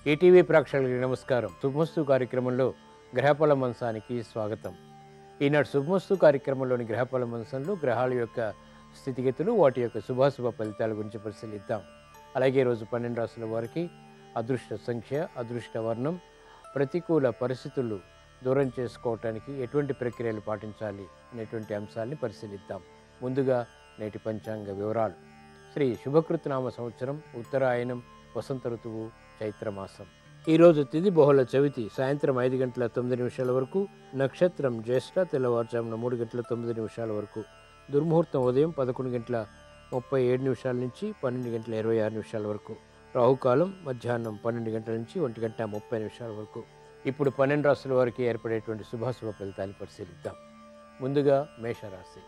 ETV ప్రేక్షకులకి నమస్కారం శుభమస్తు కార్యక్రమంలో గ్రహఫల మంచానికి స్వాగతం ఈనాడు శుభమస్తు కార్యక్రమంలోని గ్రహఫల మంచంలో గ్రహాల యొక్క స్థితిగతులు వాటి యొక్క శుభాశుభ ఫలితాల గురించి పరిశీలిద్దాం అలాగే రోజు పన్నెండు రాసుల వారికి అదృష్ట సంఖ్య అదృష్ట వర్ణం ప్రతికూల పరిస్థితులు దూరం చేసుకోవటానికి ఎటువంటి ప్రక్రియలు పాటించాలి అనేటువంటి అంశాన్ని పరిశీలిద్దాం ముందుగా నేటి పంచాంగ వివరాలు శ్రీ శుభకృతనామ సంవత్సరం ఉత్తరాయణం వసంత ఋతువు చైత్రమాసం ఈరోజు తిథి బహుళ చవితి సాయంత్రం ఐదు గంటల తొమ్మిది నిమిషాల వరకు నక్షత్రం జ్యేష్ఠ తెల్లవారుజామున మూడు గంటల తొమ్మిది నిమిషాల వరకు దుర్ముహూర్తం ఉదయం పదకొండు గంటల ముప్పై ఏడు నిమిషాల నుంచి పన్నెండు గంటల ఇరవై ఆరు నిమిషాల వరకు రాహుకాలం మధ్యాహ్నం పన్నెండు గంటల నుంచి ఒంటి గంట ముప్పై నిమిషాల వరకు ఇప్పుడు పన్నెండు రాసుల వారికి ఏర్పడేటువంటి శుభాశుభ ఫలితాలు పరిశీలిద్దాం ముందుగా మేషరాశి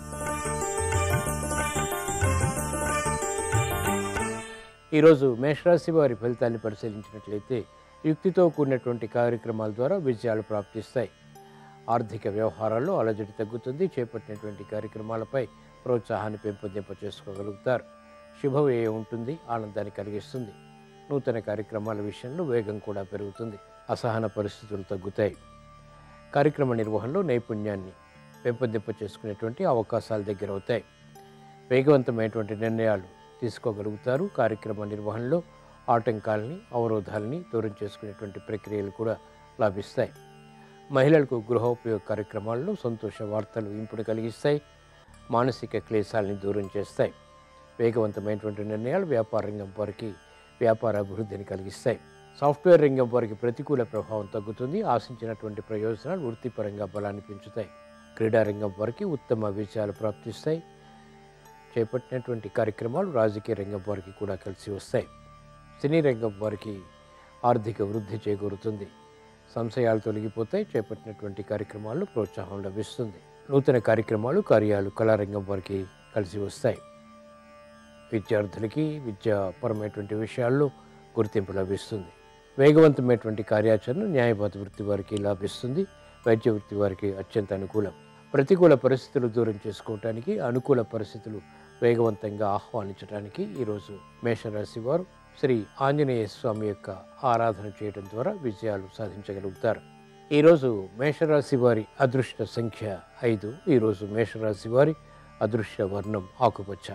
ఈరోజు మేషరాశి వారి ఫలితాన్ని పరిశీలించినట్లయితే యుక్తితో కూడినటువంటి కార్యక్రమాల ద్వారా విజయాలు ప్రాప్తిస్తాయి ఆర్థిక వ్యవహారాల్లో అలజడి తగ్గుతుంది చేపట్టినటువంటి కార్యక్రమాలపై ప్రోత్సాహాన్ని పెంపొందింప చేసుకోగలుగుతారు శుభవ్యయం ఉంటుంది ఆనందాన్ని కలిగిస్తుంది నూతన కార్యక్రమాల విషయంలో వేగం కూడా పెరుగుతుంది అసహన పరిస్థితులు తగ్గుతాయి కార్యక్రమ నిర్వహణలో నైపుణ్యాన్ని పెంపొందింప చేసుకునేటువంటి అవకాశాలు దగ్గర అవుతాయి వేగవంతమైనటువంటి నిర్ణయాలు తీసుకోగలుగుతారు కార్యక్రమ నిర్వహణలో ఆటంకాలని అవరోధాలని దూరం చేసుకునేటువంటి ప్రక్రియలు కూడా లాభిస్తాయి మహిళలకు గృహోపయోగ కార్యక్రమాల్లో సంతోష వార్తలు ఇంపుడు కలిగిస్తాయి మానసిక క్లేశాలని దూరం చేస్తాయి వేగవంతమైనటువంటి నిర్ణయాలు వ్యాపార రంగం వారికి వ్యాపార అభివృద్ధిని కలిగిస్తాయి సాఫ్ట్వేర్ రంగం వారికి ప్రతికూల ప్రభావం తగ్గుతుంది ఆశించినటువంటి ప్రయోజనాలు వృత్తిపరంగా బలాన్ని పెంచుతాయి క్రీడా రంగం వారికి ఉత్తమ విజయాలు ప్రాప్తిస్తాయి చేపట్టినటువంటి కార్యక్రమాలు రాజకీయ రంగం వారికి కూడా కలిసి వస్తాయి సినీ రంగం వారికి ఆర్థిక వృద్ధి చేకూరుతుంది సంశయాలు తొలగిపోతాయి చేపట్టినటువంటి కార్యక్రమాల్లో ప్రోత్సాహం లభిస్తుంది నూతన కార్యక్రమాలు కార్యాలు కళారంగం వారికి కలిసి వస్తాయి విద్యార్థులకి విద్యాపరమైనటువంటి విషయాల్లో గుర్తింపు లభిస్తుంది వేగవంతమైనటువంటి కార్యాచరణ న్యాయవాద వృత్తి వారికి లాభిస్తుంది వైద్య వృత్తి వారికి అత్యంత అనుకూలం ప్రతికూల పరిస్థితులు దూరం చేసుకోవటానికి అనుకూల పరిస్థితులు వేగవంతంగా ఆహ్వానించడానికి ఈరోజు మేషరాశి వారు శ్రీ ఆంజనేయ స్వామి యొక్క ఆరాధన చేయడం ద్వారా విజయాలు సాధించగలుగుతారు ఈరోజు మేషరాశి వారి అదృష్ట సంఖ్య ఐదు ఈరోజు మేషరాశి వారి అదృష్ట వర్ణం ఆకుపచ్చ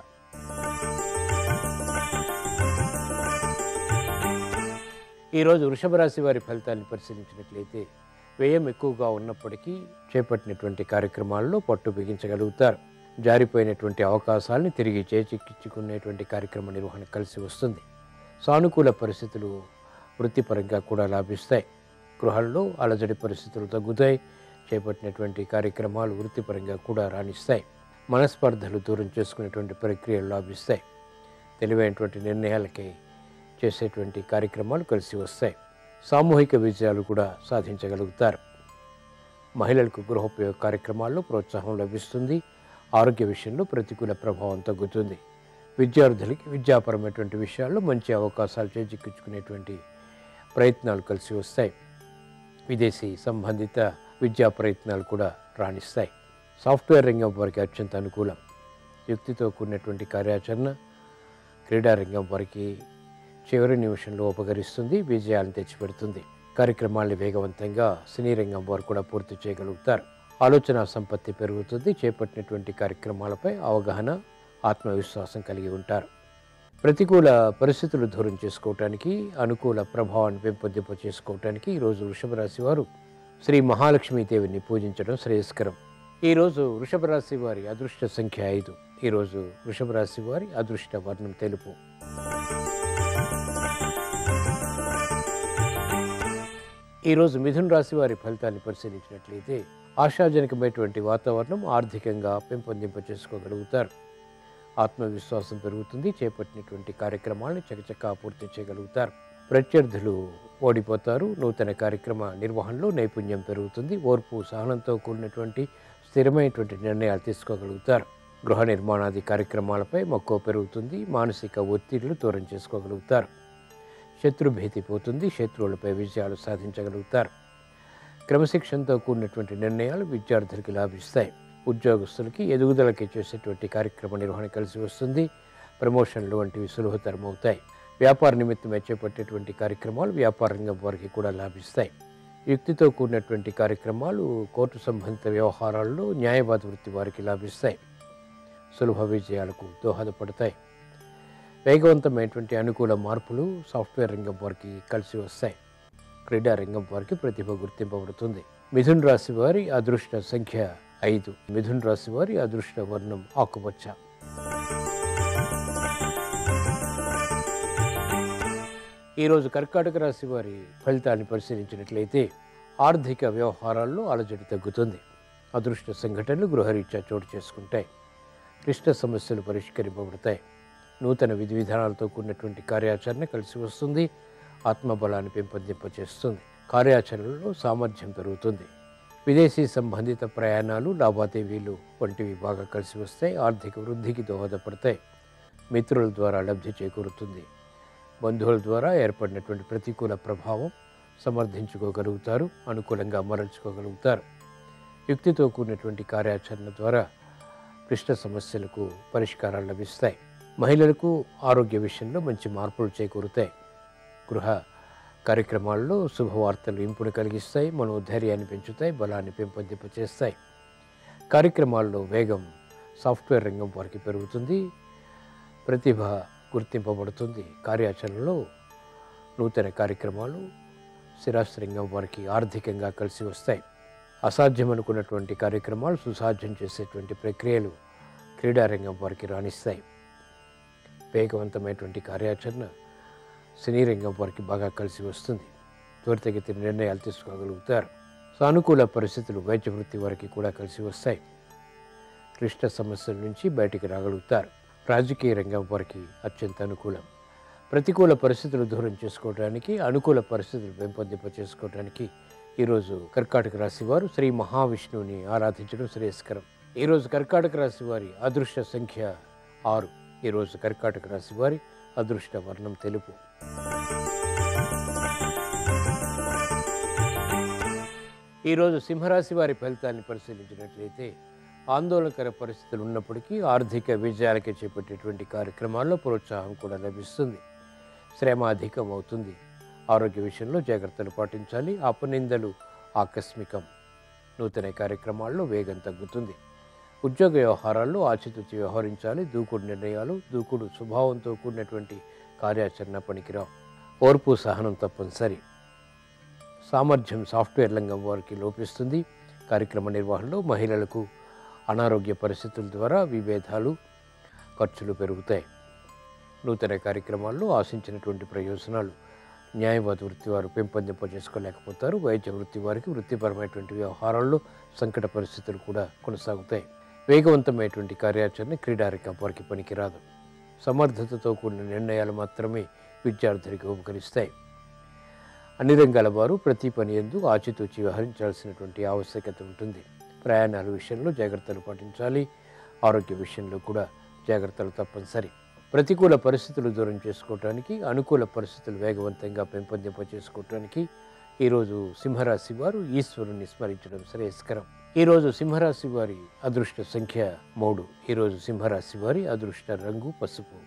ఈరోజు వృషభ రాశి వారి ఫలితాన్ని పరిశీలించినట్లయితే వ్యయం ఎక్కువగా ఉన్నప్పటికీ చేపట్టినటువంటి కార్యక్రమాల్లో పట్టు బిగించగలుగుతారు జారిపోయినటువంటి అవకాశాలని తిరిగి చేజిక్కించుకునేటువంటి కార్యక్రమ నిర్వహణ కలిసి వస్తుంది సానుకూల పరిస్థితులు వృత్తిపరంగా కూడా లాభిస్తాయి గృహాల్లో అలజడి పరిస్థితులు తగ్గుతాయి చేపట్టినటువంటి కార్యక్రమాలు వృత్తిపరంగా కూడా రాణిస్తాయి మనస్పర్ధలు దూరం చేసుకునేటువంటి ప్రక్రియలు లాభిస్తాయి తెలివైనటువంటి నిర్ణయాలకి చేసేటువంటి కార్యక్రమాలు కలిసి వస్తాయి సామూహిక విజయాలు కూడా సాధించగలుగుతారు మహిళలకు గృహోపయోగ కార్యక్రమాల్లో ప్రోత్సాహం లభిస్తుంది ఆరోగ్య విషయంలో ప్రతికూల ప్రభావం తగ్గుతుంది విద్యార్థులకి విద్యాపరమైనటువంటి విషయాల్లో మంచి అవకాశాలు చేజిక్కించుకునేటువంటి ప్రయత్నాలు కలిసి వస్తాయి విదేశీ సంబంధిత విద్యా ప్రయత్నాలు కూడా రాణిస్తాయి సాఫ్ట్వేర్ రంగం వారికి అత్యంత అనుకూలం యుక్తితో కూడినటువంటి కార్యాచరణ క్రీడా రంగం వారికి చివరి నిమిషంలో ఉపకరిస్తుంది విజయాలను తెచ్చిపెడుతుంది కార్యక్రమాల్ని వేగవంతంగా సినీ రంగం వారు కూడా పూర్తి చేయగలుగుతారు ఆలోచన సంపత్తి పెరుగుతుంది చేపట్టినటువంటి కార్యక్రమాలపై అవగాహన ఆత్మవిశ్వాసం కలిగి ఉంటారు ప్రతికూల పరిస్థితులు దూరం చేసుకోవటానికి అనుకూల ప్రభావాన్ని పెంపొందింప చేసుకోవటానికి ఈరోజు వృషభ రాశి వారు శ్రీ మహాలక్ష్మీదేవిని పూజించడం శ్రేయస్కరం ఈరోజు వృషభ రాశి వారి అదృష్ట సంఖ్య ఐదు ఈరోజు వృషభ రాశి వారి అదృష్ట వర్ణం తెలుపు ఈరోజు మిథున రాశి వారి ఫలితాన్ని పరిశీలించినట్లయితే ఆశాజనకమైనటువంటి వాతావరణం ఆర్థికంగా పెంపొందింప చేసుకోగలుగుతారు ఆత్మవిశ్వాసం పెరుగుతుంది చేపట్టినటువంటి కార్యక్రమాలను చకచకా పూర్తి చేయగలుగుతారు ప్రత్యర్థులు ఓడిపోతారు నూతన కార్యక్రమ నిర్వహణలో నైపుణ్యం పెరుగుతుంది ఓర్పు సహనంతో కూడినటువంటి స్థిరమైనటువంటి నిర్ణయాలు తీసుకోగలుగుతారు గృహ నిర్మాణాది కార్యక్రమాలపై మక్కువ పెరుగుతుంది మానసిక ఒత్తిళ్లు దూరం చేసుకోగలుగుతారు శత్రుభీతి పోతుంది శత్రువులపై విజయాలు సాధించగలుగుతారు క్రమశిక్షణతో కూడినటువంటి నిర్ణయాలు విద్యార్థులకి లాభిస్తాయి ఉద్యోగస్తులకి ఎదుగుదలకి చేసేటువంటి కార్యక్రమ నిర్వహణ కలిసి వస్తుంది ప్రమోషన్లు వంటివి సులభతరం అవుతాయి వ్యాపార నిమిత్తమై చేపట్టేటువంటి కార్యక్రమాలు వ్యాపార రంగం వారికి కూడా లాభిస్తాయి యుక్తితో కూడినటువంటి కార్యక్రమాలు కోర్టు సంబంధిత వ్యవహారాల్లో న్యాయవాద వృత్తి వారికి లాభిస్తాయి సులభ విజయాలకు దోహదపడతాయి వేగవంతమైనటువంటి అనుకూల మార్పులు సాఫ్ట్వేర్ రంగం వారికి కలిసి వస్తాయి క్రీడా రంగం వారికి ప్రతిభ గుర్తింపబడుతుంది మిథున్ రాశి వారి అదృష్ట సంఖ్య ఐదు మిథున్ రాశి వారి అదృష్ట వర్ణం ఆకుపచ్చ ఈరోజు కర్కాటక రాశి వారి ఫలితాన్ని పరిశీలించినట్లయితే ఆర్థిక వ్యవహారాల్లో అలజడి తగ్గుతుంది అదృష్ట సంఘటనలు గృహరీత్యా చోటు చేసుకుంటాయి క్లిష్ట సమస్యలు పరిష్కరింపబడతాయి నూతన విధి విధానాలతో కూడినటువంటి కార్యాచరణ కలిసి వస్తుంది ఆత్మబలాన్ని పెంపొందింపచేస్తుంది కార్యాచరణలో సామర్థ్యం పెరుగుతుంది విదేశీ సంబంధిత ప్రయాణాలు లావాదేవీలు వంటివి బాగా కలిసి వస్తాయి ఆర్థిక వృద్ధికి దోహదపడతాయి మిత్రుల ద్వారా లబ్ధి చేకూరుతుంది బంధువుల ద్వారా ఏర్పడినటువంటి ప్రతికూల ప్రభావం సమర్థించుకోగలుగుతారు అనుకూలంగా మరల్చుకోగలుగుతారు యుక్తితో కూడినటువంటి కార్యాచరణ ద్వారా క్లిష్ట సమస్యలకు పరిష్కారాలు లభిస్తాయి మహిళలకు ఆరోగ్య విషయంలో మంచి మార్పులు చేకూరుతాయి గృహ కార్యక్రమాల్లో శుభవార్తలు ఇంపును కలిగిస్తాయి మనోధైర్యాన్ని పెంచుతాయి బలాన్ని పెంపొందింపచేస్తాయి కార్యక్రమాల్లో వేగం సాఫ్ట్వేర్ రంగం వారికి పెరుగుతుంది ప్రతిభ గుర్తింపబడుతుంది కార్యాచరణలో నూతన కార్యక్రమాలు స్థిరాస్తి రంగం వారికి ఆర్థికంగా కలిసి వస్తాయి అసాధ్యం అనుకున్నటువంటి కార్యక్రమాలు సుసాధ్యం చేసేటువంటి ప్రక్రియలు క్రీడారంగం వారికి రాణిస్తాయి వేగవంతమైనటువంటి కార్యాచరణ సినీ రంగం వారికి బాగా కలిసి వస్తుంది త్వరితగతిన నిర్ణయాలు తీసుకోగలుగుతారు సానుకూల పరిస్థితులు వైద్య వృత్తి వారికి కూడా కలిసి వస్తాయి క్లిష్ట సమస్యల నుంచి బయటికి రాగలుగుతారు రాజకీయ రంగం వారికి అత్యంత అనుకూలం ప్రతికూల పరిస్థితులు దూరం చేసుకోవడానికి అనుకూల పరిస్థితులు పెంపొందింప చేసుకోవడానికి ఈరోజు కర్కాటక రాశి వారు శ్రీ మహావిష్ణువుని ఆరాధించడం శ్రేయస్కరం ఈరోజు కర్కాటక రాశి వారి అదృష్ట సంఖ్య ఆరు ఈరోజు కర్కాటక రాశి వారి అదృష్ట వర్ణం తెలుపు ఈరోజు సింహరాశి వారి ఫలితాన్ని పరిశీలించినట్లయితే ఆందోళనకర పరిస్థితులు ఉన్నప్పటికీ ఆర్థిక విజయాలకే చేపట్టేటువంటి కార్యక్రమాల్లో ప్రోత్సాహం కూడా లభిస్తుంది శ్రమ అధికం అవుతుంది ఆరోగ్య విషయంలో జాగ్రత్తలు పాటించాలి అపనిందలు ఆకస్మికం నూతన కార్యక్రమాల్లో వేగం తగ్గుతుంది ఉద్యోగ వ్యవహారాల్లో ఆచితూచి వ్యవహరించాలి దూకుడు నిర్ణయాలు దూకుడు స్వభావంతో కూడినటువంటి కార్యాచరణ పనికిరావు ఓర్పు సహనం తప్పనిసరి సామర్థ్యం సాఫ్ట్వేర్ రంగం వారికి లోపిస్తుంది కార్యక్రమ నిర్వహణలో మహిళలకు అనారోగ్య పరిస్థితుల ద్వారా విభేదాలు ఖర్చులు పెరుగుతాయి నూతన కార్యక్రమాల్లో ఆశించినటువంటి ప్రయోజనాలు న్యాయవాద వృత్తి వారు పెంపొందింప చేసుకోలేకపోతారు వైద్య వృత్తి వారికి వృత్తిపరమైనటువంటి వ్యవహారాల్లో సంకట పరిస్థితులు కూడా కొనసాగుతాయి వేగవంతమైనటువంటి కార్యాచరణ క్రీడారంగం వారికి పనికిరాదు సమర్థతతో కూడిన నిర్ణయాలు మాత్రమే విద్యార్థులకు ఉపకరిస్తాయి అన్ని రంగాల వారు ప్రతి పని ఎందు ఆచితూచి వ్యవహరించాల్సినటువంటి ఆవశ్యకత ఉంటుంది ప్రయాణాల విషయంలో జాగ్రత్తలు పాటించాలి ఆరోగ్య విషయంలో కూడా జాగ్రత్తలు తప్పనిసరి ప్రతికూల పరిస్థితులు దూరం చేసుకోవటానికి అనుకూల పరిస్థితులు వేగవంతంగా పెంపొందింప చేసుకోవటానికి ఈరోజు సింహరాశి వారు ఈశ్వరుని స్మరించడం శ్రేయస్కరం ఈరోజు సింహరాశి వారి అదృష్ట సంఖ్య మూడు ఈరోజు సింహరాశి వారి అదృష్ట రంగు పసుపు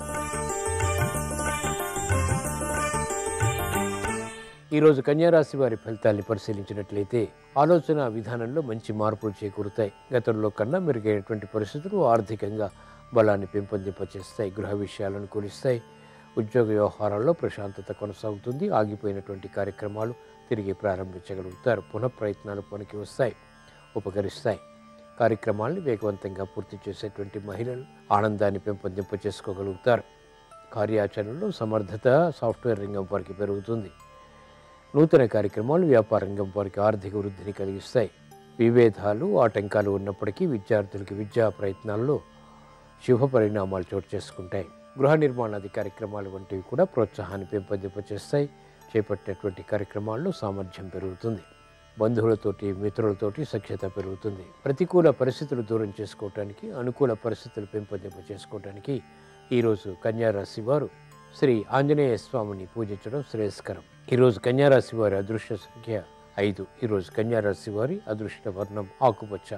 ఈరోజు కన్యారాశి వారి ఫలితాల్ని పరిశీలించినట్లయితే ఆలోచన విధానంలో మంచి మార్పులు చేకూరుతాయి గతంలో కన్నా మెరుగైనటువంటి పరిస్థితులు ఆర్థికంగా బలాన్ని పెంపొందింపచేస్తాయి గృహ విషయాలను కూలిస్తాయి ఉద్యోగ వ్యవహారాల్లో ప్రశాంతత కొనసాగుతుంది ఆగిపోయినటువంటి కార్యక్రమాలు తిరిగి ప్రారంభించగలుగుతారు పునః ప్రయత్నాలు పనికి వస్తాయి ఉపకరిస్తాయి కార్యక్రమాల్ని వేగవంతంగా పూర్తి చేసేటువంటి మహిళలు ఆనందాన్ని పెంపొందింప చేసుకోగలుగుతారు కార్యాచరణలో సమర్థత సాఫ్ట్వేర్ రంగం వారికి పెరుగుతుంది నూతన కార్యక్రమాలు వ్యాపార రంగం వారికి ఆర్థిక వృద్ధిని కలిగిస్తాయి విభేదాలు ఆటంకాలు ఉన్నప్పటికీ విద్యార్థులకి విద్యా ప్రయత్నాల్లో శుభ పరిణామాలు చోటు చేసుకుంటాయి గృహ నిర్మాణాది కార్యక్రమాలు వంటివి కూడా ప్రోత్సాహాన్ని పెంపొందింపచేస్తాయి చేపట్టినటువంటి కార్యక్రమాల్లో సామర్థ్యం పెరుగుతుంది బంధువులతోటి మిత్రులతోటి సఖ్యత పెరుగుతుంది ప్రతికూల పరిస్థితులు దూరం చేసుకోవటానికి అనుకూల పరిస్థితులు పెంపొందింప చేసుకోవటానికి ఈరోజు కన్యారాశి వారు శ్రీ ఆంజనేయ స్వామిని పూజించడం శ్రేయస్కరం ఈరోజు కన్యారాశి వారి అదృష్ట సంఖ్య ఐదు ఈరోజు కన్యారాశి వారి అదృష్ట వర్ణం ఆకుపచ్చ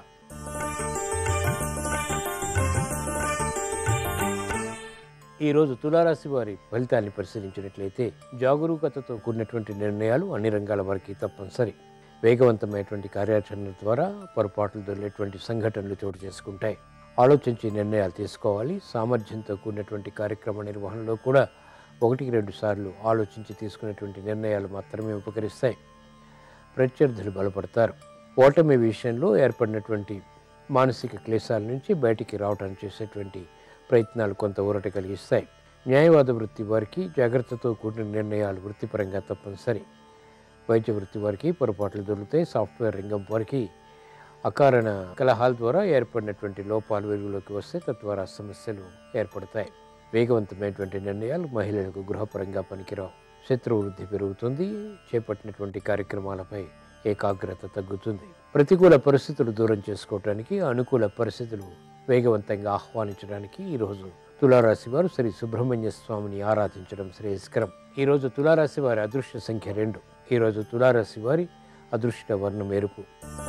ఈరోజు తులారాశి వారి ఫలితాన్ని పరిశీలించినట్లయితే జాగరూకతతో కూడినటువంటి నిర్ణయాలు అన్ని రంగాల వారికి తప్పనిసరి వేగవంతమైనటువంటి కార్యాచరణ ద్వారా పొరపాట్లు దొరికేటువంటి సంఘటనలు చోటు చేసుకుంటాయి ఆలోచించి నిర్ణయాలు తీసుకోవాలి సామర్థ్యంతో కూడినటువంటి కార్యక్రమ నిర్వహణలో కూడా ఒకటికి రెండు సార్లు ఆలోచించి తీసుకునేటువంటి నిర్ణయాలు మాత్రమే ఉపకరిస్తాయి ప్రత్యర్థులు బలపడతారు ఓటమి విషయంలో ఏర్పడినటువంటి మానసిక క్లేశాల నుంచి బయటికి రావడానికి చేసేటువంటి ప్రయత్నాలు కొంత ఊరట కలిగిస్తాయి న్యాయవాద వృత్తి వారికి జాగ్రత్తతో కూడిన నిర్ణయాలు వృత్తిపరంగా తప్పనిసరి వైద్య వృత్తి వారికి పొరపాట్లు దొరుకుతాయి సాఫ్ట్వేర్ రంగం వారికి అకారణ కలహాల ద్వారా ఏర్పడినటువంటి లోపాలు వెలుగులోకి వస్తే తద్వారా సమస్యలు ఏర్పడతాయి వేగవంతమైనటువంటి నిర్ణయాలు మహిళలకు గృహపరంగా పనికిరావు శత్రు వృద్ధి పెరుగుతుంది చేపట్టినటువంటి కార్యక్రమాలపై ఏకాగ్రత తగ్గుతుంది ప్రతికూల పరిస్థితులు దూరం చేసుకోవటానికి అనుకూల పరిస్థితులు వేగవంతంగా ఆహ్వానించడానికి ఈరోజు తులారాశి వారు శ్రీ సుబ్రహ్మణ్య స్వామిని ఆరాధించడం శ్రేయస్కరం ఈరోజు తులారాశి వారి అదృష్ట సంఖ్య రెండు ఈరోజు తులారాశి వారి అదృష్ట వర్ణం ఎరుపు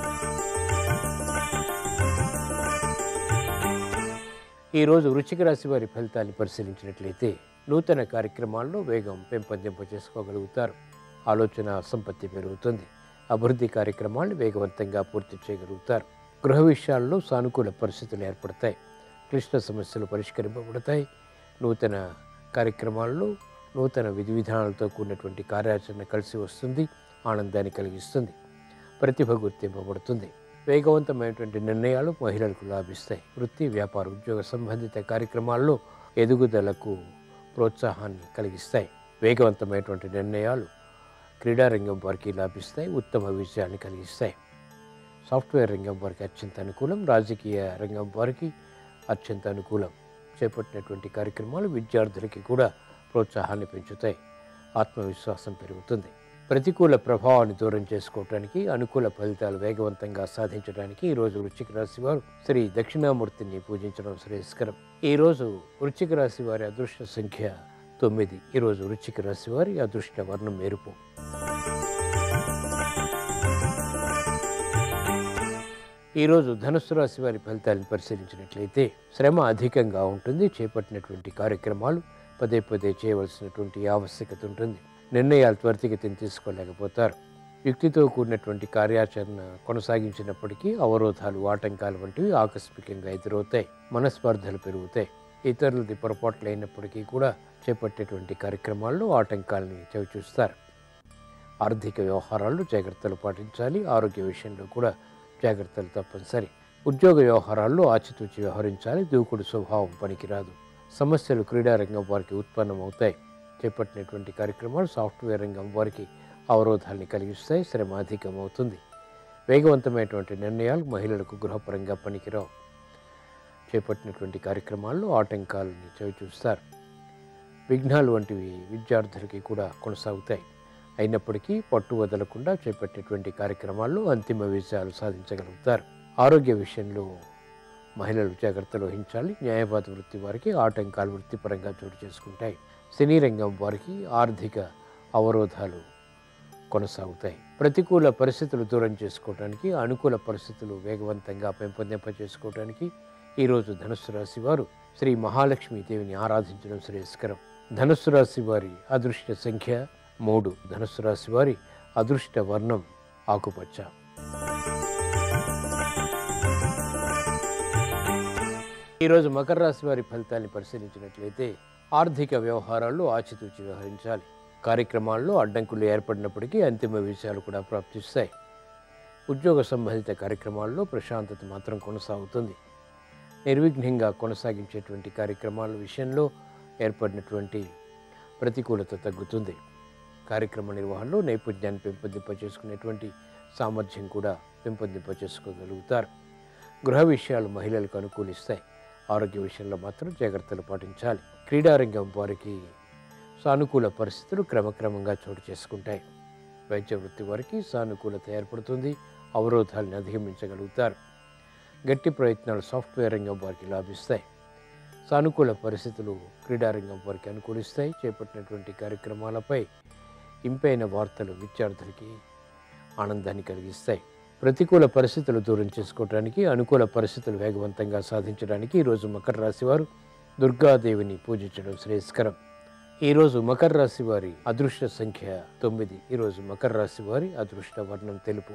ఈరోజు వృశ్చిక రాశి వారి ఫలితాన్ని పరిశీలించినట్లయితే నూతన కార్యక్రమాల్లో వేగం పెంపొందింప చేసుకోగలుగుతారు ఆలోచన సంపత్తి పెరుగుతుంది అభివృద్ధి కార్యక్రమాలను వేగవంతంగా పూర్తి చేయగలుగుతారు గృహ విషయాల్లో సానుకూల పరిస్థితులు ఏర్పడతాయి క్లిష్ట సమస్యలు పరిష్కరింపబడతాయి నూతన కార్యక్రమాల్లో నూతన విధి విధానాలతో కూడినటువంటి కార్యాచరణ కలిసి వస్తుంది ఆనందాన్ని కలిగిస్తుంది ప్రతిభ గుర్తింపబడుతుంది వేగవంతమైనటువంటి నిర్ణయాలు మహిళలకు లాభిస్తాయి వృత్తి వ్యాపార ఉద్యోగ సంబంధిత కార్యక్రమాల్లో ఎదుగుదలకు ప్రోత్సాహాన్ని కలిగిస్తాయి వేగవంతమైనటువంటి నిర్ణయాలు క్రీడారంగం వారికి లాభిస్తాయి ఉత్తమ విజయాన్ని కలిగిస్తాయి సాఫ్ట్వేర్ రంగం వారికి అత్యంత అనుకూలం రాజకీయ రంగం వారికి అత్యంత అనుకూలం చేపట్టినటువంటి కార్యక్రమాలు విద్యార్థులకి కూడా ప్రోత్సాహాన్ని పెంచుతాయి ఆత్మవిశ్వాసం పెరుగుతుంది ప్రతికూల ప్రభావాన్ని దూరం చేసుకోవటానికి అనుకూల ఫలితాలు వేగవంతంగా సాధించడానికి ఈరోజు వృశ్చిక రాశి వారు శ్రీ దక్షిణామూర్తిని పూజించడం శ్రేయస్కరం ఈరోజు వృశ్చిక రాశి వారి అదృష్ట సంఖ్య తొమ్మిది ఈరోజు వృశ్చిక రాశి వారి అదృష్ట వర్ణం మెరుపు ఈరోజు ధనుస్సు రాశి వారి ఫలితాలను పరిశీలించినట్లయితే శ్రమ అధికంగా ఉంటుంది చేపట్టినటువంటి కార్యక్రమాలు పదే పదే చేయవలసినటువంటి ఆవశ్యకత ఉంటుంది నిర్ణయాలు త్వరితగతిని తీసుకోలేకపోతారు యుక్తితో కూడినటువంటి కార్యాచరణ కొనసాగించినప్పటికీ అవరోధాలు ఆటంకాలు వంటివి ఆకస్మికంగా ఎదురవుతాయి మనస్పర్ధలు పెరుగుతాయి ఇతరులది పొరపాట్లు అయినప్పటికీ కూడా చేపట్టేటువంటి కార్యక్రమాల్లో ఆటంకాలని చవిచూస్తారు ఆర్థిక వ్యవహారాల్లో జాగ్రత్తలు పాటించాలి ఆరోగ్య విషయంలో కూడా జాగ్రత్తలు తప్పనిసరి ఉద్యోగ వ్యవహారాల్లో ఆచితూచి వ్యవహరించాలి దూకుడు స్వభావం పనికిరాదు సమస్యలు క్రీడారంగం వారికి ఉత్పన్నమవుతాయి చేపట్టినటువంటి కార్యక్రమాలు సాఫ్ట్వేర్ రంగం వారికి అవరోధాల్ని కలిగిస్తాయి శ్రమ అధికమవుతుంది వేగవంతమైనటువంటి నిర్ణయాలు మహిళలకు గృహపరంగా పనికిరావు చేపట్టినటువంటి కార్యక్రమాల్లో ఆటంకాలని చవిచూస్తారు విఘ్నాలు వంటివి విద్యార్థులకి కూడా కొనసాగుతాయి అయినప్పటికీ పట్టు వదలకుండా చేపట్టేటువంటి కార్యక్రమాల్లో అంతిమ విజయాలు సాధించగలుగుతారు ఆరోగ్య విషయంలో మహిళలు జాగ్రత్తలు వహించాలి న్యాయవాద వృత్తి వారికి ఆటంకాలు వృత్తిపరంగా చోటు చేసుకుంటాయి సినీ రంగం వారికి ఆర్థిక అవరోధాలు కొనసాగుతాయి ప్రతికూల పరిస్థితులు దూరం చేసుకోవడానికి అనుకూల పరిస్థితులు వేగవంతంగా పెంపొందింప చేసుకోవడానికి ఈరోజు ధనుస్సు రాశి వారు శ్రీ మహాలక్ష్మీ దేవిని ఆరాధించడం శ్రేయస్కరం ధనుస్సు రాశి వారి అదృష్ట సంఖ్య మూడు ధనుస్సు రాశి వారి అదృష్ట వర్ణం ఆకుపచ్చ ఈరోజు మకర రాశి వారి ఫలితాన్ని పరిశీలించినట్లయితే ఆర్థిక వ్యవహారాల్లో ఆచితూచి వ్యవహరించాలి కార్యక్రమాల్లో అడ్డంకులు ఏర్పడినప్పటికీ అంతిమ విషయాలు కూడా ప్రాప్తిస్తాయి ఉద్యోగ సంబంధిత కార్యక్రమాల్లో ప్రశాంతత మాత్రం కొనసాగుతుంది నిర్విఘ్నంగా కొనసాగించేటువంటి కార్యక్రమాల విషయంలో ఏర్పడినటువంటి ప్రతికూలత తగ్గుతుంది కార్యక్రమ నిర్వహణలో నైపుణ్యాన్ని పెంపొందింప చేసుకునేటువంటి సామర్థ్యం కూడా పెంపొందింప చేసుకోగలుగుతారు గృహ విషయాలు మహిళలకు అనుకూలిస్తాయి ఆరోగ్య విషయంలో మాత్రం జాగ్రత్తలు పాటించాలి క్రీడారంగం వారికి సానుకూల పరిస్థితులు క్రమక్రమంగా చోటు చేసుకుంటాయి వైద్య వృత్తి వారికి సానుకూలత ఏర్పడుతుంది అవరోధాలను అధిగమించగలుగుతారు గట్టి ప్రయత్నాలు సాఫ్ట్వేర్ రంగం వారికి లాభిస్తాయి సానుకూల పరిస్థితులు క్రీడారంగం వారికి అనుకూలిస్తాయి చేపట్టినటువంటి కార్యక్రమాలపై ఇంపైన వార్తలు విద్యార్థులకి ఆనందాన్ని కలిగిస్తాయి ప్రతికూల పరిస్థితులు దూరం చేసుకోవడానికి అనుకూల పరిస్థితులు వేగవంతంగా సాధించడానికి ఈరోజు మకర రాశి వారు దుర్గాదేవిని పూజించడం శ్రేయస్కరం ఈరోజు మకర రాశి వారి అదృష్ట సంఖ్య తొమ్మిది ఈరోజు మకర రాశి వారి అదృష్ట వర్ణం తెలుపు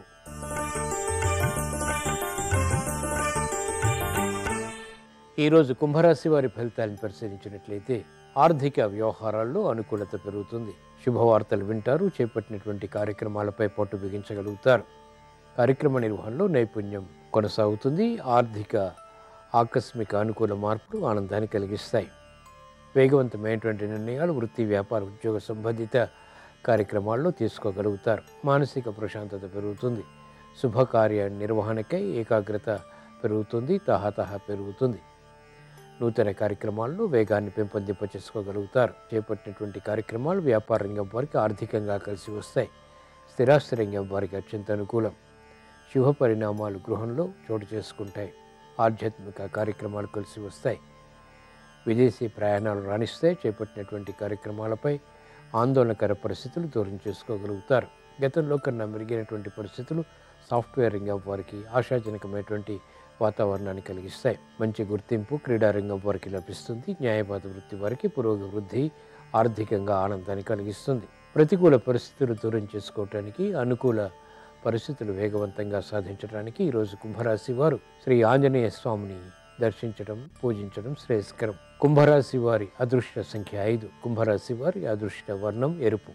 ఈరోజు కుంభరాశి వారి ఫలితాలను పరిశీలించినట్లయితే ఆర్థిక వ్యవహారాల్లో అనుకూలత పెరుగుతుంది శుభవార్తలు వింటారు చేపట్టినటువంటి కార్యక్రమాలపై పట్టు బిగించగలుగుతారు కార్యక్రమ నిర్వహణలో నైపుణ్యం కొనసాగుతుంది ఆర్థిక ఆకస్మిక అనుకూల మార్పులు ఆనందాన్ని కలిగిస్తాయి వేగవంతమైనటువంటి నిర్ణయాలు వృత్తి వ్యాపార ఉద్యోగ సంబంధిత కార్యక్రమాల్లో తీసుకోగలుగుతారు మానసిక ప్రశాంతత పెరుగుతుంది శుభకార్య నిర్వహణకై ఏకాగ్రత పెరుగుతుంది తహతహ పెరుగుతుంది నూతన కార్యక్రమాల్లో వేగాన్ని పెంపొందింప చేసుకోగలుగుతారు చేపట్టినటువంటి కార్యక్రమాలు వ్యాపార రంగం వారికి ఆర్థికంగా కలిసి వస్తాయి స్థిరాస్తి రంగం వారికి అత్యంత అనుకూలం శుభ పరిణామాలు గృహంలో చోటు చేసుకుంటాయి ఆధ్యాత్మిక కార్యక్రమాలు కలిసి వస్తాయి విదేశీ ప్రయాణాలు రాణిస్తే చేపట్టినటువంటి కార్యక్రమాలపై ఆందోళనకర పరిస్థితులు దూరం చేసుకోగలుగుతారు గతంలో కన్నా మెరుగైనటువంటి పరిస్థితులు సాఫ్ట్వేర్ రంగం వారికి ఆశాజనకమైనటువంటి వాతావరణాన్ని కలిగిస్తాయి మంచి గుర్తింపు క్రీడా రంగం వారికి లభిస్తుంది న్యాయవాద వృత్తి వారికి పురోగవృద్ధి ఆర్థికంగా ఆనందాన్ని కలిగిస్తుంది ప్రతికూల పరిస్థితులు దూరం చేసుకోవటానికి అనుకూల పరిస్థితులు వేగవంతంగా సాధించడానికి ఈరోజు కుంభరాశి వారు శ్రీ ఆంజనేయ స్వామిని దర్శించడం పూజించడం శ్రేయస్కరం కుంభరాశి వారి అదృష్ట సంఖ్య ఐదు కుంభరాశి వారి అదృష్ట వర్ణం ఎరుపు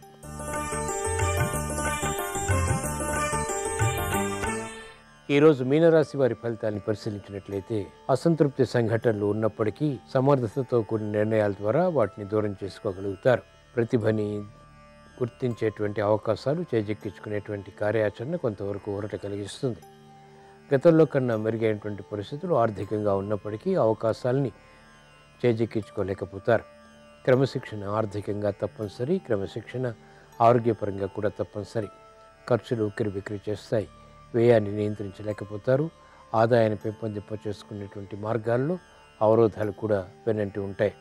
ఈరోజు మీనరాశి వారి ఫలితాన్ని పరిశీలించినట్లయితే అసంతృప్తి సంఘటనలు ఉన్నప్పటికీ సమర్థతతో కూడిన నిర్ణయాల ద్వారా వాటిని దూరం చేసుకోగలుగుతారు ప్రతిభని గుర్తించేటువంటి అవకాశాలు చేజెక్కించుకునేటువంటి కార్యాచరణ కొంతవరకు ఊరట కలిగిస్తుంది గతంలో కన్నా మెరుగైనటువంటి పరిస్థితులు ఆర్థికంగా ఉన్నప్పటికీ అవకాశాలని చేజెక్కించుకోలేకపోతారు క్రమశిక్షణ ఆర్థికంగా తప్పనిసరి క్రమశిక్షణ ఆరోగ్యపరంగా కూడా తప్పనిసరి ఖర్చులు ఉక్కిరి బిక్కిరి చేస్తాయి వ్యయాన్ని నియంత్రించలేకపోతారు ఆదాయాన్ని పెంపొందింప చేసుకునేటువంటి మార్గాల్లో అవరోధాలు కూడా వెనంటి ఉంటాయి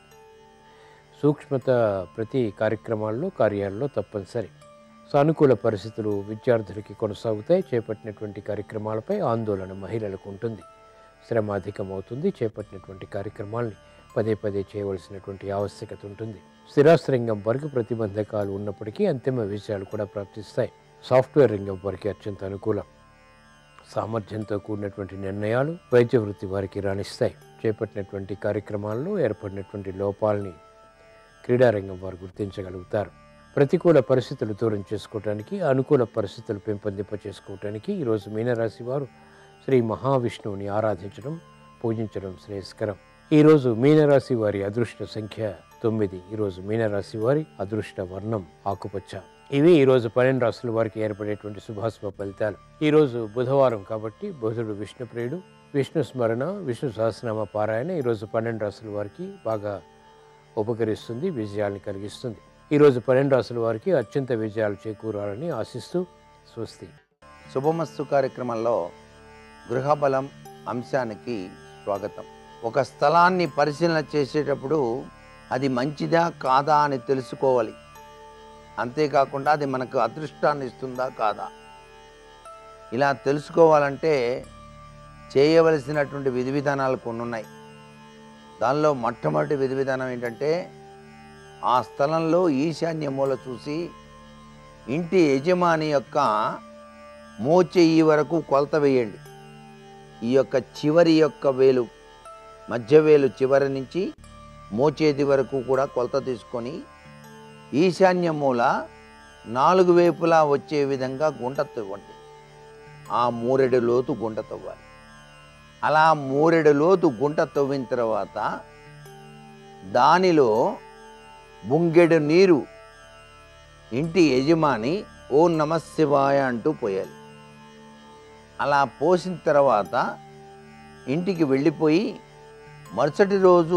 సూక్ష్మత ప్రతి కార్యక్రమాల్లో కార్యాల్లో తప్పనిసరి సానుకూల పరిస్థితులు విద్యార్థులకి కొనసాగుతాయి చేపట్టినటువంటి కార్యక్రమాలపై ఆందోళన మహిళలకు ఉంటుంది శ్రమ అధికమవుతుంది చేపట్టినటువంటి కార్యక్రమాల్ని పదే పదే చేయవలసినటువంటి ఆవశ్యకత ఉంటుంది స్థిరాస్తి రంగం వరకు ప్రతిబంధకాలు ఉన్నప్పటికీ అంతిమ విజయాలు కూడా ప్రాప్తిస్తాయి సాఫ్ట్వేర్ రంగం వారికి అత్యంత అనుకూలం సామర్థ్యంతో కూడినటువంటి నిర్ణయాలు వైద్య వృత్తి వారికి రాణిస్తాయి చేపట్టినటువంటి కార్యక్రమాల్లో ఏర్పడినటువంటి లోపాలని క్రీడారంగం వారు గుర్తించగలుగుతారు ప్రతికూల పరిస్థితులు దూరం చేసుకోవటానికి అనుకూల పరిస్థితులు పెంపొందింప చేసుకోవటానికి ఈరోజు మీనరాశి వారు శ్రీ మహావిష్ణువుని ఆరాధించడం పూజించడం శ్రేయస్కరం ఈరోజు మీనరాశి వారి అదృష్ట సంఖ్య తొమ్మిది ఈరోజు మీనరాశి వారి అదృష్ట వర్ణం ఆకుపచ్చ ఇవి ఈరోజు పన్నెండు రాశుల వారికి ఏర్పడేటువంటి శుభాశుభ ఫలితాలు ఈరోజు బుధవారం కాబట్టి బుధుడు విష్ణుప్రియుడు విష్ణు స్మరణ విష్ణు సహస్రనామ పారాయణ ఈరోజు పన్నెండు రాశుల వారికి బాగా ఉపకరిస్తుంది విజయాల్ని కలిగిస్తుంది ఈరోజు పన్నెండు రాశుల వారికి అత్యంత విజయాలు చేకూరాలని ఆశిస్తూ స్వస్తి శుభమస్తు కార్యక్రమంలో గృహబలం అంశానికి స్వాగతం ఒక స్థలాన్ని పరిశీలన చేసేటప్పుడు అది మంచిదా కాదా అని తెలుసుకోవాలి అంతేకాకుండా అది మనకు అదృష్టాన్ని ఇస్తుందా కాదా ఇలా తెలుసుకోవాలంటే చేయవలసినటువంటి విధి విధానాలు కొన్ని ఉన్నాయి దానిలో మొట్టమొదటి విధి విధానం ఏంటంటే ఆ స్థలంలో ఈశాన్య మూల చూసి ఇంటి యజమాని యొక్క మోచెయ్యి వరకు కొలత వేయండి ఈ యొక్క చివరి యొక్క వేలు మధ్య వేలు చివరి నుంచి మోచేతి వరకు కూడా కొలత తీసుకొని ఈశాన్య మూల నాలుగు వైపులా వచ్చే విధంగా గుంట తవ్వండి ఆ మూరెడు లోతు గుంట తవ్వాలి అలా మూరెడు లోతు గుంట తవ్విన తర్వాత దానిలో బుంగెడు నీరు ఇంటి యజమాని ఓ నమశివాయ అంటూ పోయాలి అలా పోసిన తర్వాత ఇంటికి వెళ్ళిపోయి మరుసటి రోజు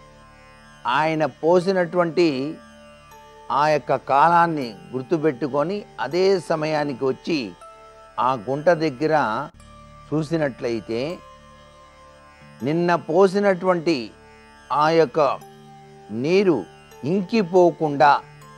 ఆయన పోసినటువంటి ఆ యొక్క కాలాన్ని గుర్తుపెట్టుకొని అదే సమయానికి వచ్చి ఆ గుంట దగ్గర చూసినట్లయితే నిన్న పోసినటువంటి ఆ యొక్క నీరు ఇంకిపోకుండా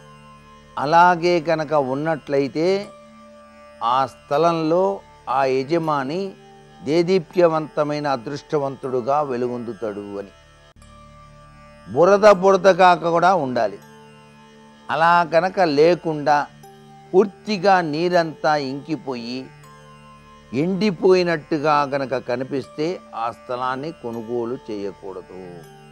అలాగే కనుక ఉన్నట్లయితే ఆ స్థలంలో ఆ యజమాని దేదీప్యవంతమైన అదృష్టవంతుడుగా వెలుగొందుతాడు అని బురద బురద కాక కూడా ఉండాలి అలా కనుక లేకుండా పూర్తిగా నీరంతా ఇంకిపోయి ఎండిపోయినట్టుగా గనక కనిపిస్తే ఆ స్థలాన్ని కొనుగోలు చేయకూడదు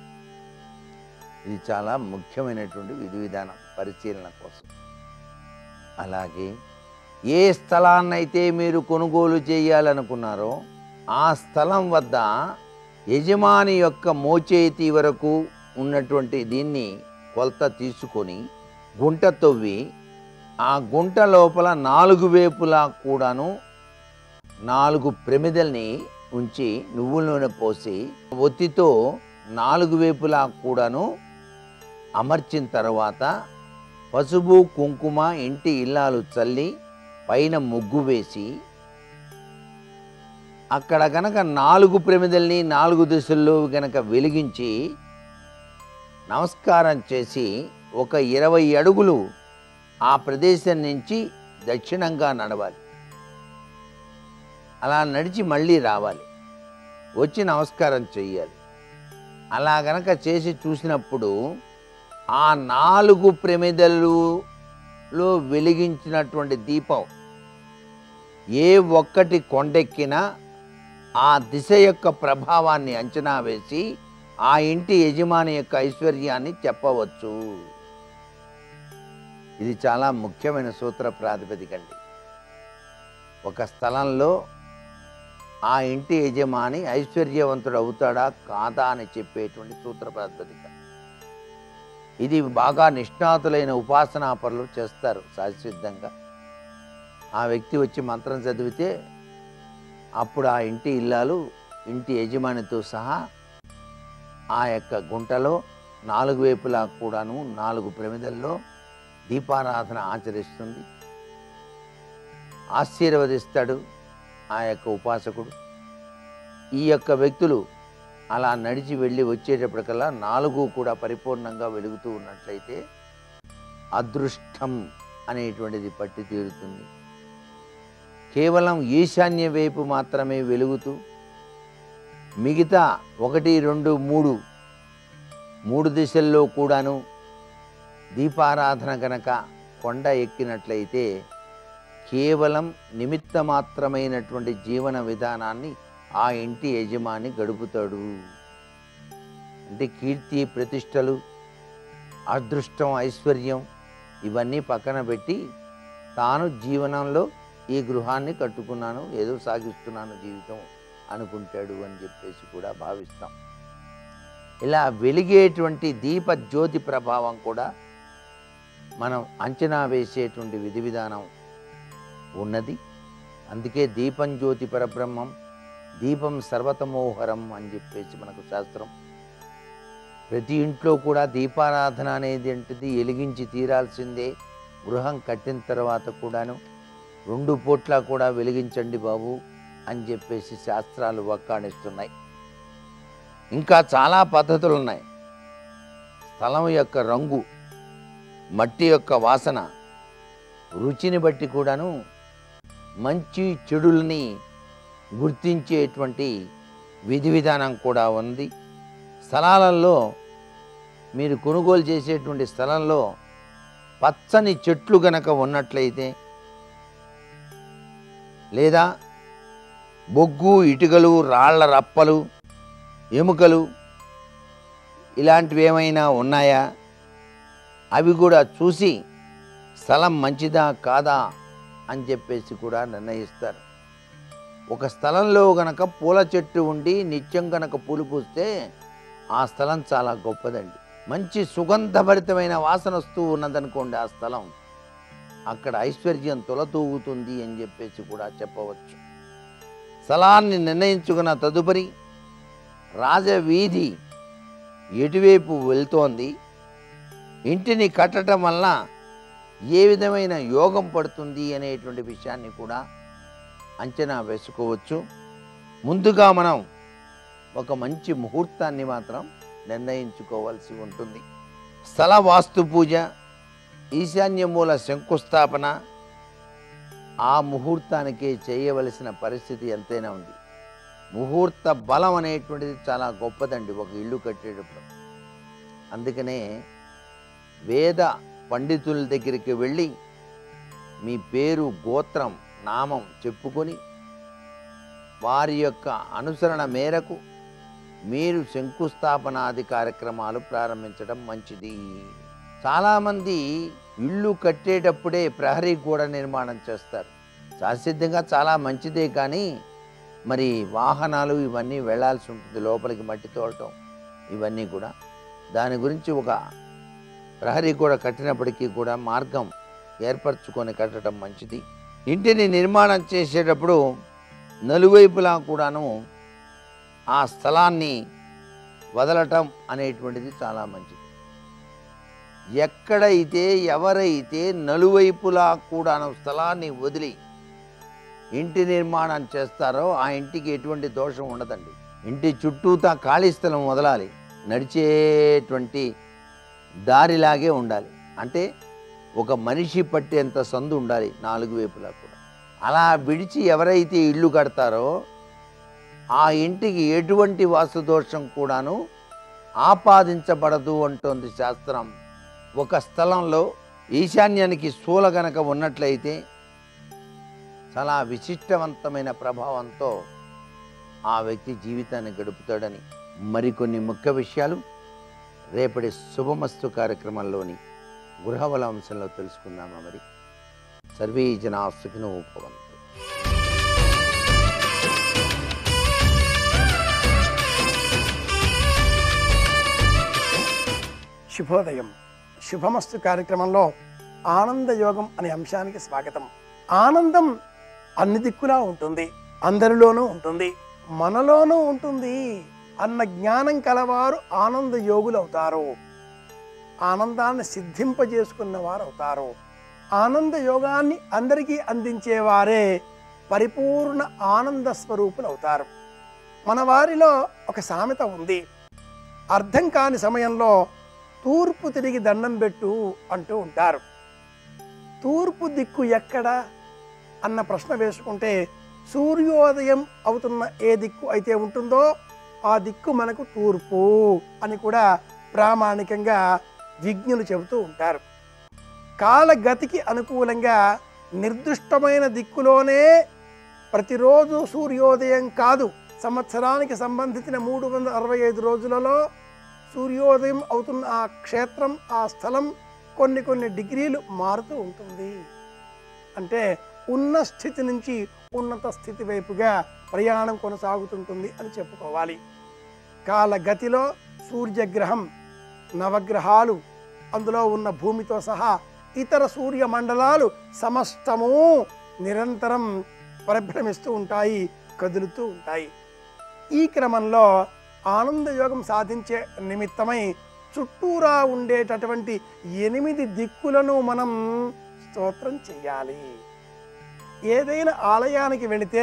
ఇది చాలా ముఖ్యమైనటువంటి విధి విధానం పరిశీలన కోసం అలాగే ఏ స్థలాన్నైతే మీరు కొనుగోలు చేయాలనుకున్నారో ఆ స్థలం వద్ద యజమాని యొక్క మోచేతి వరకు ఉన్నటువంటి దీన్ని కొలత తీసుకొని గుంట తవ్వి ఆ గుంట లోపల నాలుగు వేపులా కూడాను నాలుగు ప్రమిదల్ని ఉంచి నువ్వుల నూనె పోసి ఒత్తితో నాలుగు వేపులా కూడాను అమర్చిన తర్వాత పసుపు కుంకుమ ఇంటి ఇల్లాలు చల్లి పైన ముగ్గు వేసి అక్కడ గనక నాలుగు ప్రమిదల్ని నాలుగు దిశల్లో గనక వెలిగించి నమస్కారం చేసి ఒక ఇరవై అడుగులు ఆ ప్రదేశం నుంచి దక్షిణంగా నడవాలి అలా నడిచి మళ్ళీ రావాలి వచ్చి నమస్కారం చెయ్యాలి అలా గనక చేసి చూసినప్పుడు ఆ నాలుగు ప్రమిదలులో వెలిగించినటువంటి దీపం ఏ ఒక్కటి కొండెక్కినా ఆ దిశ యొక్క ప్రభావాన్ని అంచనా వేసి ఆ ఇంటి యజమాని యొక్క ఐశ్వర్యాన్ని చెప్పవచ్చు ఇది చాలా ముఖ్యమైన సూత్ర ప్రాతిపదిక అండి ఒక స్థలంలో ఆ ఇంటి యజమాని ఐశ్వర్యవంతుడు అవుతాడా కాదా అని చెప్పేటువంటి సూత్ర ప్రాతిపదిక ఇది బాగా నిష్ణాతులైన ఉపాసనా పనులు చేస్తారు శాశ్వతంగా ఆ వ్యక్తి వచ్చి మంత్రం చదివితే అప్పుడు ఆ ఇంటి ఇల్లాలు ఇంటి యజమానితో సహా ఆ యొక్క గుంటలో నాలుగు వైపులా కూడాను నాలుగు ప్రమిదల్లో దీపారాధన ఆచరిస్తుంది ఆశీర్వదిస్తాడు ఆ యొక్క ఉపాసకుడు ఈ యొక్క వ్యక్తులు అలా నడిచి వెళ్ళి వచ్చేటప్పటికల్లా నాలుగు కూడా పరిపూర్ణంగా వెలుగుతూ ఉన్నట్లయితే అదృష్టం అనేటువంటిది పట్టి తీరుతుంది కేవలం ఈశాన్య వైపు మాత్రమే వెలుగుతూ మిగతా ఒకటి రెండు మూడు మూడు దిశల్లో కూడాను దీపారాధన గనక కొండ ఎక్కినట్లయితే కేవలం నిమిత్త మాత్రమైనటువంటి జీవన విధానాన్ని ఆ ఇంటి యజమాని గడుపుతాడు అంటే కీర్తి ప్రతిష్టలు అదృష్టం ఐశ్వర్యం ఇవన్నీ పక్కన పెట్టి తాను జీవనంలో ఈ గృహాన్ని కట్టుకున్నాను ఏదో సాగిస్తున్నాను జీవితం అనుకుంటాడు అని చెప్పేసి కూడా భావిస్తాం ఇలా వెలిగేటువంటి దీప జ్యోతి ప్రభావం కూడా మనం అంచనా వేసేటువంటి విధి విధానం ఉన్నది అందుకే దీపం జ్యోతి పరబ్రహ్మం దీపం సర్వతమోహరం అని చెప్పేసి మనకు శాస్త్రం ప్రతి ఇంట్లో కూడా దీపారాధన అనేది ఏంటిది వెలిగించి తీరాల్సిందే గృహం కట్టిన తర్వాత కూడాను రెండు పూట్ల కూడా వెలిగించండి బాబు అని చెప్పేసి శాస్త్రాలు వక్కాణిస్తున్నాయి ఇంకా చాలా పద్ధతులు ఉన్నాయి స్థలం యొక్క రంగు మట్టి యొక్క వాసన రుచిని బట్టి కూడాను మంచి చెడుల్ని గుర్తించేటువంటి విధి విధానం కూడా ఉంది స్థలాలలో మీరు కొనుగోలు చేసేటువంటి స్థలంలో పచ్చని చెట్లు గనక ఉన్నట్లయితే లేదా బొగ్గు ఇటుకలు రాళ్ల రప్పలు ఎముకలు ఇలాంటివి ఏమైనా ఉన్నాయా అవి కూడా చూసి స్థలం మంచిదా కాదా అని చెప్పేసి కూడా నిర్ణయిస్తారు ఒక స్థలంలో గనక పూల చెట్టు ఉండి నిత్యం గనక పూలు పూస్తే ఆ స్థలం చాలా గొప్పదండి మంచి సుగంధభరితమైన వాసన వస్తూ ఉన్నదనుకోండి ఆ స్థలం అక్కడ ఐశ్వర్యం తొలతూగుతుంది అని చెప్పేసి కూడా చెప్పవచ్చు స్థలాన్ని నిర్ణయించుకున్న తదుపరి రాజవీధి ఎటువైపు వెళ్తోంది ఇంటిని కట్టడం వల్ల ఏ విధమైన యోగం పడుతుంది అనేటువంటి విషయాన్ని కూడా అంచనా వేసుకోవచ్చు ముందుగా మనం ఒక మంచి ముహూర్తాన్ని మాత్రం నిర్ణయించుకోవాల్సి ఉంటుంది స్థల వాస్తు పూజ ఈశాన్య మూల శంకుస్థాపన ఆ ముహూర్తానికే చేయవలసిన పరిస్థితి ఎంతైనా ఉంది ముహూర్త బలం అనేటువంటిది చాలా గొప్పదండి ఒక ఇల్లు కట్టేటప్పుడు అందుకనే వేద పండితుల దగ్గరికి వెళ్ళి మీ పేరు గోత్రం నామం చెప్పుకొని వారి యొక్క అనుసరణ మేరకు మీరు శంకుస్థాపనాది కార్యక్రమాలు ప్రారంభించడం మంచిది చాలామంది ఇల్లు కట్టేటప్పుడే ప్రహరీ గోడ నిర్మాణం చేస్తారు శాసిద్ధంగా చాలా మంచిదే కానీ మరి వాహనాలు ఇవన్నీ వెళ్ళాల్సి ఉంటుంది లోపలికి మట్టి తోడటం ఇవన్నీ కూడా దాని గురించి ఒక ప్రహరీ గోడ కట్టినప్పటికీ కూడా మార్గం ఏర్పరచుకొని కట్టడం మంచిది ఇంటిని నిర్మాణం చేసేటప్పుడు నలువైపులా కూడాను ఆ స్థలాన్ని వదలటం అనేటువంటిది చాలా మంచిది ఎక్కడైతే ఎవరైతే నలువైపులా కూడాను స్థలాన్ని వదిలి ఇంటి నిర్మాణం చేస్తారో ఆ ఇంటికి ఎటువంటి దోషం ఉండదండి ఇంటి చుట్టూతా ఖాళీ స్థలం వదలాలి నడిచేటువంటి దారిలాగే ఉండాలి అంటే ఒక మనిషి పట్టేంత సందు ఉండాలి నాలుగు వైపులా కూడా అలా విడిచి ఎవరైతే ఇల్లు కడతారో ఆ ఇంటికి ఎటువంటి వాస్తు దోషం కూడాను ఆపాదించబడదు అంటోంది శాస్త్రం ఒక స్థలంలో ఈశాన్యానికి శూల గనక ఉన్నట్లయితే చాలా విశిష్టవంతమైన ప్రభావంతో ఆ వ్యక్తి జీవితాన్ని గడుపుతాడని మరికొన్ని ముఖ్య విషయాలు రేపటి శుభమస్తు కార్యక్రమంలోని గృహబల అంశంలో తెలుసుకుందామా మరి సర్వే జనా సుఖినో భవంతు శుభోదయం శుభమస్తు కార్యక్రమంలో ఆనంద యోగం అనే అంశానికి స్వాగతం ఆనందం అన్ని దిక్కులా ఉంటుంది అందరిలోనూ ఉంటుంది మనలోనూ ఉంటుంది అన్న జ్ఞానం కలవారు ఆనంద యోగులు అవుతారు ఆనందాన్ని సిద్ధింపజేసుకున్న వారు అవుతారు ఆనంద యోగాన్ని అందరికీ అందించేవారే పరిపూర్ణ ఆనంద స్వరూపులు అవుతారు మన వారిలో ఒక సామెత ఉంది అర్థం కాని సమయంలో తూర్పు తిరిగి దండం పెట్టు అంటూ ఉంటారు తూర్పు దిక్కు ఎక్కడ అన్న ప్రశ్న వేసుకుంటే సూర్యోదయం అవుతున్న ఏ దిక్కు అయితే ఉంటుందో ఆ దిక్కు మనకు తూర్పు అని కూడా ప్రామాణికంగా విజ్ఞులు చెబుతూ ఉంటారు కాలగతికి అనుకూలంగా నిర్దిష్టమైన దిక్కులోనే ప్రతిరోజు సూర్యోదయం కాదు సంవత్సరానికి సంబంధించిన మూడు వందల అరవై ఐదు రోజులలో సూర్యోదయం అవుతున్న ఆ క్షేత్రం ఆ స్థలం కొన్ని కొన్ని డిగ్రీలు మారుతూ ఉంటుంది అంటే ఉన్న స్థితి నుంచి ఉన్నత స్థితి వైపుగా ప్రయాణం కొనసాగుతుంటుంది అని చెప్పుకోవాలి కాలగతిలో సూర్యగ్రహం నవగ్రహాలు అందులో ఉన్న భూమితో సహా ఇతర సూర్య మండలాలు సమస్తము నిరంతరం పరిభ్రమిస్తూ ఉంటాయి కదులుతూ ఉంటాయి ఈ క్రమంలో ఆనందయోగం సాధించే నిమిత్తమై చుట్టూరా ఉండేటటువంటి ఎనిమిది దిక్కులను మనం స్తోత్రం చేయాలి ఏదైనా ఆలయానికి వెళితే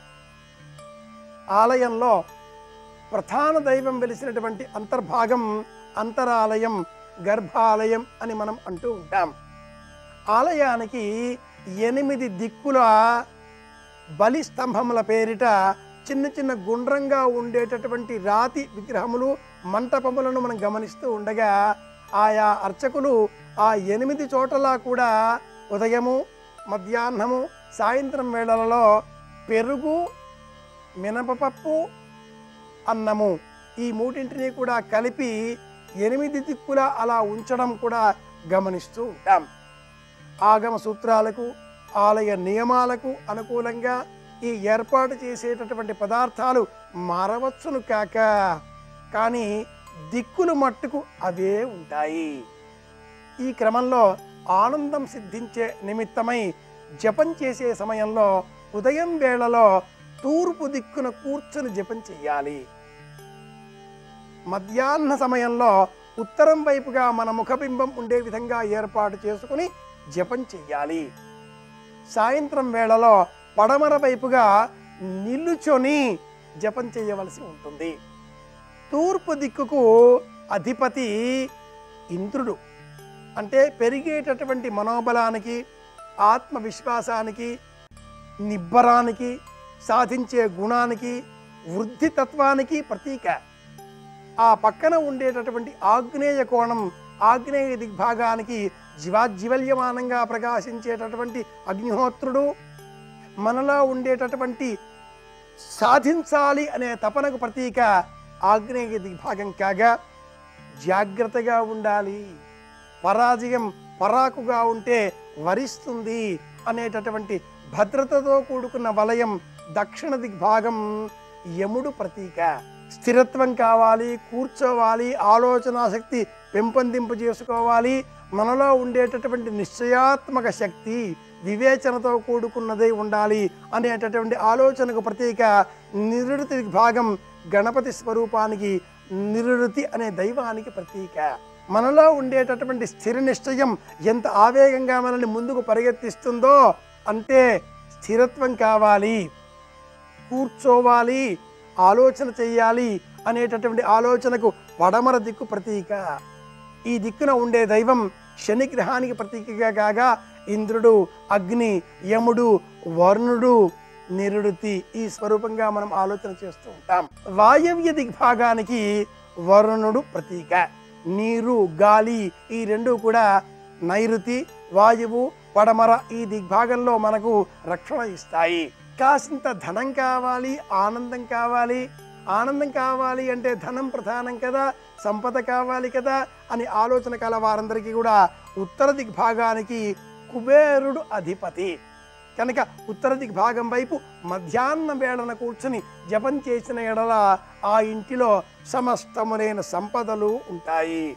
ఆలయంలో ప్రధాన దైవం వెలిసినటువంటి అంతర్భాగం అంతరాలయం గర్భాలయం అని మనం అంటూ ఉంటాం ఆలయానికి ఎనిమిది దిక్కుల బలి స్తంభముల పేరిట చిన్న చిన్న గుండ్రంగా ఉండేటటువంటి రాతి విగ్రహములు మంటపములను మనం గమనిస్తూ ఉండగా ఆయా అర్చకులు ఆ ఎనిమిది చోటలా కూడా ఉదయము మధ్యాహ్నము సాయంత్రం వేళలలో పెరుగు మినపపప్పు అన్నము ఈ మూడింటిని కూడా కలిపి ఎనిమిది దిక్కుల అలా ఉంచడం కూడా గమనిస్తూ ఉంటాం ఆగమ సూత్రాలకు ఆలయ నియమాలకు అనుకూలంగా ఈ ఏర్పాటు చేసేటటువంటి పదార్థాలు మారవచ్చును కాక కానీ దిక్కులు మట్టుకు అవే ఉంటాయి ఈ క్రమంలో ఆనందం సిద్ధించే నిమిత్తమై జపం చేసే సమయంలో ఉదయం వేళలో తూర్పు దిక్కున కూర్చొని జపం చెయ్యాలి మధ్యాహ్న సమయంలో ఉత్తరం వైపుగా మన ముఖబింబం ఉండే విధంగా ఏర్పాటు చేసుకుని జపం చెయ్యాలి సాయంత్రం వేళలో పడమర వైపుగా నిల్లుచొని జపం చేయవలసి ఉంటుంది తూర్పు దిక్కుకు అధిపతి ఇంద్రుడు అంటే పెరిగేటటువంటి మనోబలానికి ఆత్మవిశ్వాసానికి నిబ్బరానికి సాధించే గుణానికి వృద్ధి తత్వానికి ప్రతీక ఆ పక్కన ఉండేటటువంటి ఆగ్నేయ కోణం ఆగ్నేయ దిగ్భాగానికి జీవాజ్వల్యమానంగా ప్రకాశించేటటువంటి అగ్నిహోత్రుడు మనలో ఉండేటటువంటి సాధించాలి అనే తపనకు ప్రతీక ఆగ్నేయ దిగ్భాగం కాగా జాగ్రత్తగా ఉండాలి పరాజయం పరాకుగా ఉంటే వరిస్తుంది అనేటటువంటి భద్రతతో కూడుకున్న వలయం దక్షిణ దిగ్భాగం యముడు ప్రతీక స్థిరత్వం కావాలి కూర్చోవాలి ఆలోచనా శక్తి పెంపొందింపు చేసుకోవాలి మనలో ఉండేటటువంటి నిశ్చయాత్మక శక్తి వివేచనతో కూడుకున్నదై ఉండాలి అనేటటువంటి ఆలోచనకు ప్రతీక నిరుతి భాగం గణపతి స్వరూపానికి నిరుతి అనే దైవానికి ప్రతీక మనలో ఉండేటటువంటి స్థిర నిశ్చయం ఎంత ఆవేగంగా మనల్ని ముందుకు పరిగెత్తిస్తుందో అంతే స్థిరత్వం కావాలి కూర్చోవాలి ఆలోచన చెయ్యాలి అనేటటువంటి ఆలోచనకు పడమర దిక్కు ప్రతీక ఈ దిక్కున ఉండే దైవం శని గ్రహానికి ప్రతీకగా కాగా ఇంద్రుడు అగ్ని యముడు వరుణుడు నిరుడితి ఈ స్వరూపంగా మనం ఆలోచన చేస్తూ ఉంటాం వాయవ్య దిగ్భాగానికి వరుణుడు ప్రతీక నీరు గాలి ఈ రెండు కూడా నైరుతి వాయువు పడమర ఈ దిగ్భాగంలో మనకు రక్షణ ఇస్తాయి కాసింత ధనం కావాలి ఆనందం కావాలి ఆనందం కావాలి అంటే ధనం ప్రధానం కదా సంపద కావాలి కదా అని ఆలోచన కల వారందరికీ కూడా ఉత్తర దిగ్భాగానికి కుబేరుడు అధిపతి కనుక ఉత్తర దిగ్భాగం వైపు మధ్యాహ్నం వేళన కూర్చుని జపం చేసిన ఎడల ఆ ఇంటిలో సమస్తములైన సంపదలు ఉంటాయి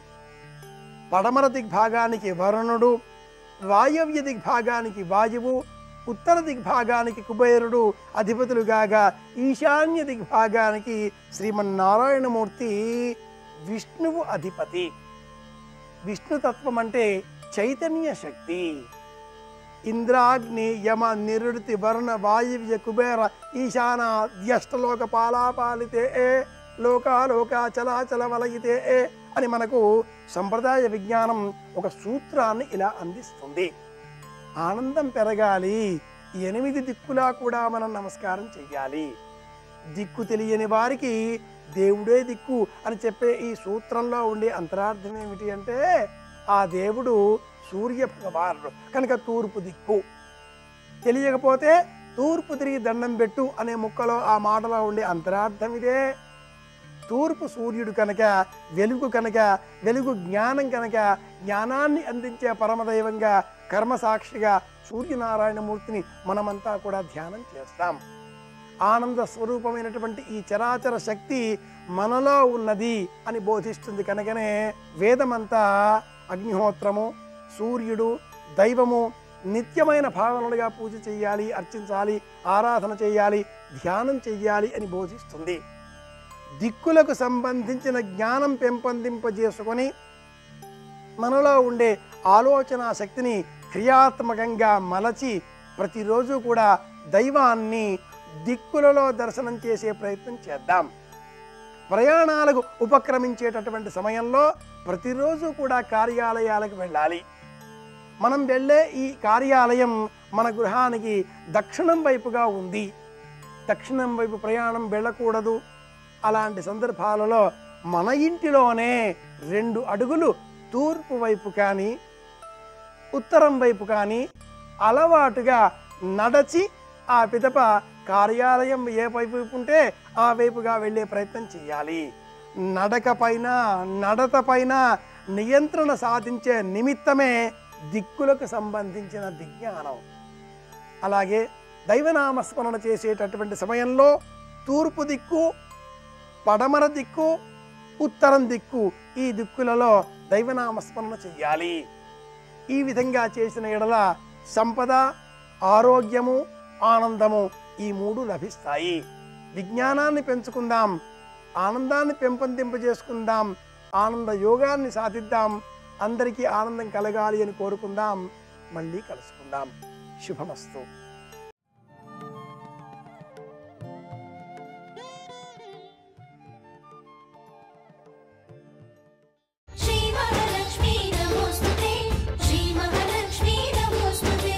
పడమర దిగ్భాగానికి వరుణుడు వాయవ్య దిగ్భాగానికి వాయువు ఉత్తర దిగ్భాగానికి కుబేరుడు అధిపతులుగాగా ఈశాన్య దిగ్భాగానికి శ్రీమన్నారాయణమూర్తి విష్ణువు అధిపతి విష్ణుతత్వం అంటే చైతన్య శక్తి ఇంద్రాగ్ని యమ నిరుడితి వరుణ వాయువ్య కుబేర ఈశాన ద్యష్టలోక పాలాపాలితే ఏ లోకాలోక చలాచల వలయితే ఏ అని మనకు సంప్రదాయ విజ్ఞానం ఒక సూత్రాన్ని ఇలా అందిస్తుంది ఆనందం పెరగాలి ఎనిమిది దిక్కులా కూడా మనం నమస్కారం చెయ్యాలి దిక్కు తెలియని వారికి దేవుడే దిక్కు అని చెప్పే ఈ సూత్రంలో ఉండే అంతరార్థం ఏమిటి అంటే ఆ దేవుడు సూర్య భగవానుడు కనుక తూర్పు దిక్కు తెలియకపోతే తూర్పు తిరిగి దండం పెట్టు అనే ముక్కలో ఆ మాటలో ఉండే అంతరార్థం ఇదే తూర్పు సూర్యుడు కనుక వెలుగు కనుక వెలుగు జ్ఞానం కనుక జ్ఞానాన్ని అందించే పరమదైవంగా కర్మసాక్షిగా సూర్యనారాయణమూర్తిని మనమంతా కూడా ధ్యానం చేస్తాం ఆనంద స్వరూపమైనటువంటి ఈ చరాచర శక్తి మనలో ఉన్నది అని బోధిస్తుంది కనుకనే వేదమంతా అగ్నిహోత్రము సూర్యుడు దైవము నిత్యమైన భావనలుగా పూజ చేయాలి అర్చించాలి ఆరాధన చేయాలి ధ్యానం చెయ్యాలి అని బోధిస్తుంది దిక్కులకు సంబంధించిన జ్ఞానం పెంపొందింపజేసుకొని మనలో ఉండే ఆలోచన శక్తిని క్రియాత్మకంగా మలచి ప్రతిరోజు కూడా దైవాన్ని దిక్కులలో దర్శనం చేసే ప్రయత్నం చేద్దాం ప్రయాణాలకు ఉపక్రమించేటటువంటి సమయంలో ప్రతిరోజు కూడా కార్యాలయాలకు వెళ్ళాలి మనం వెళ్ళే ఈ కార్యాలయం మన గృహానికి దక్షిణం వైపుగా ఉంది దక్షిణం వైపు ప్రయాణం వెళ్ళకూడదు అలాంటి సందర్భాలలో మన ఇంటిలోనే రెండు అడుగులు తూర్పు వైపు కానీ ఉత్తరం వైపు కానీ అలవాటుగా నడచి ఆ పిదప కార్యాలయం ఏ వైపు ఉంటే ఆ వైపుగా వెళ్ళే ప్రయత్నం చేయాలి నడక పైన నడత పైన నియంత్రణ సాధించే నిమిత్తమే దిక్కులకు సంబంధించిన విజ్ఞానం అలాగే దైవనామస్మరణ చేసేటటువంటి సమయంలో తూర్పు దిక్కు పడమర దిక్కు ఉత్తరం దిక్కు ఈ దిక్కులలో దైవనామస్మరణ చెయ్యాలి ఈ విధంగా చేసిన ఎడల సంపద ఆరోగ్యము ఆనందము ఈ మూడు లభిస్తాయి విజ్ఞానాన్ని పెంచుకుందాం ఆనందాన్ని పెంపొందింపజేసుకుందాం ఆనంద యోగాన్ని సాధిద్దాం అందరికీ ఆనందం కలగాలి అని కోరుకుందాం మళ్ళీ కలుసుకుందాం శుభమస్తు श्रीमहालक्ष्मी नमोऽस्तुते श्रीमहालक्ष्मी नमोऽस्तुते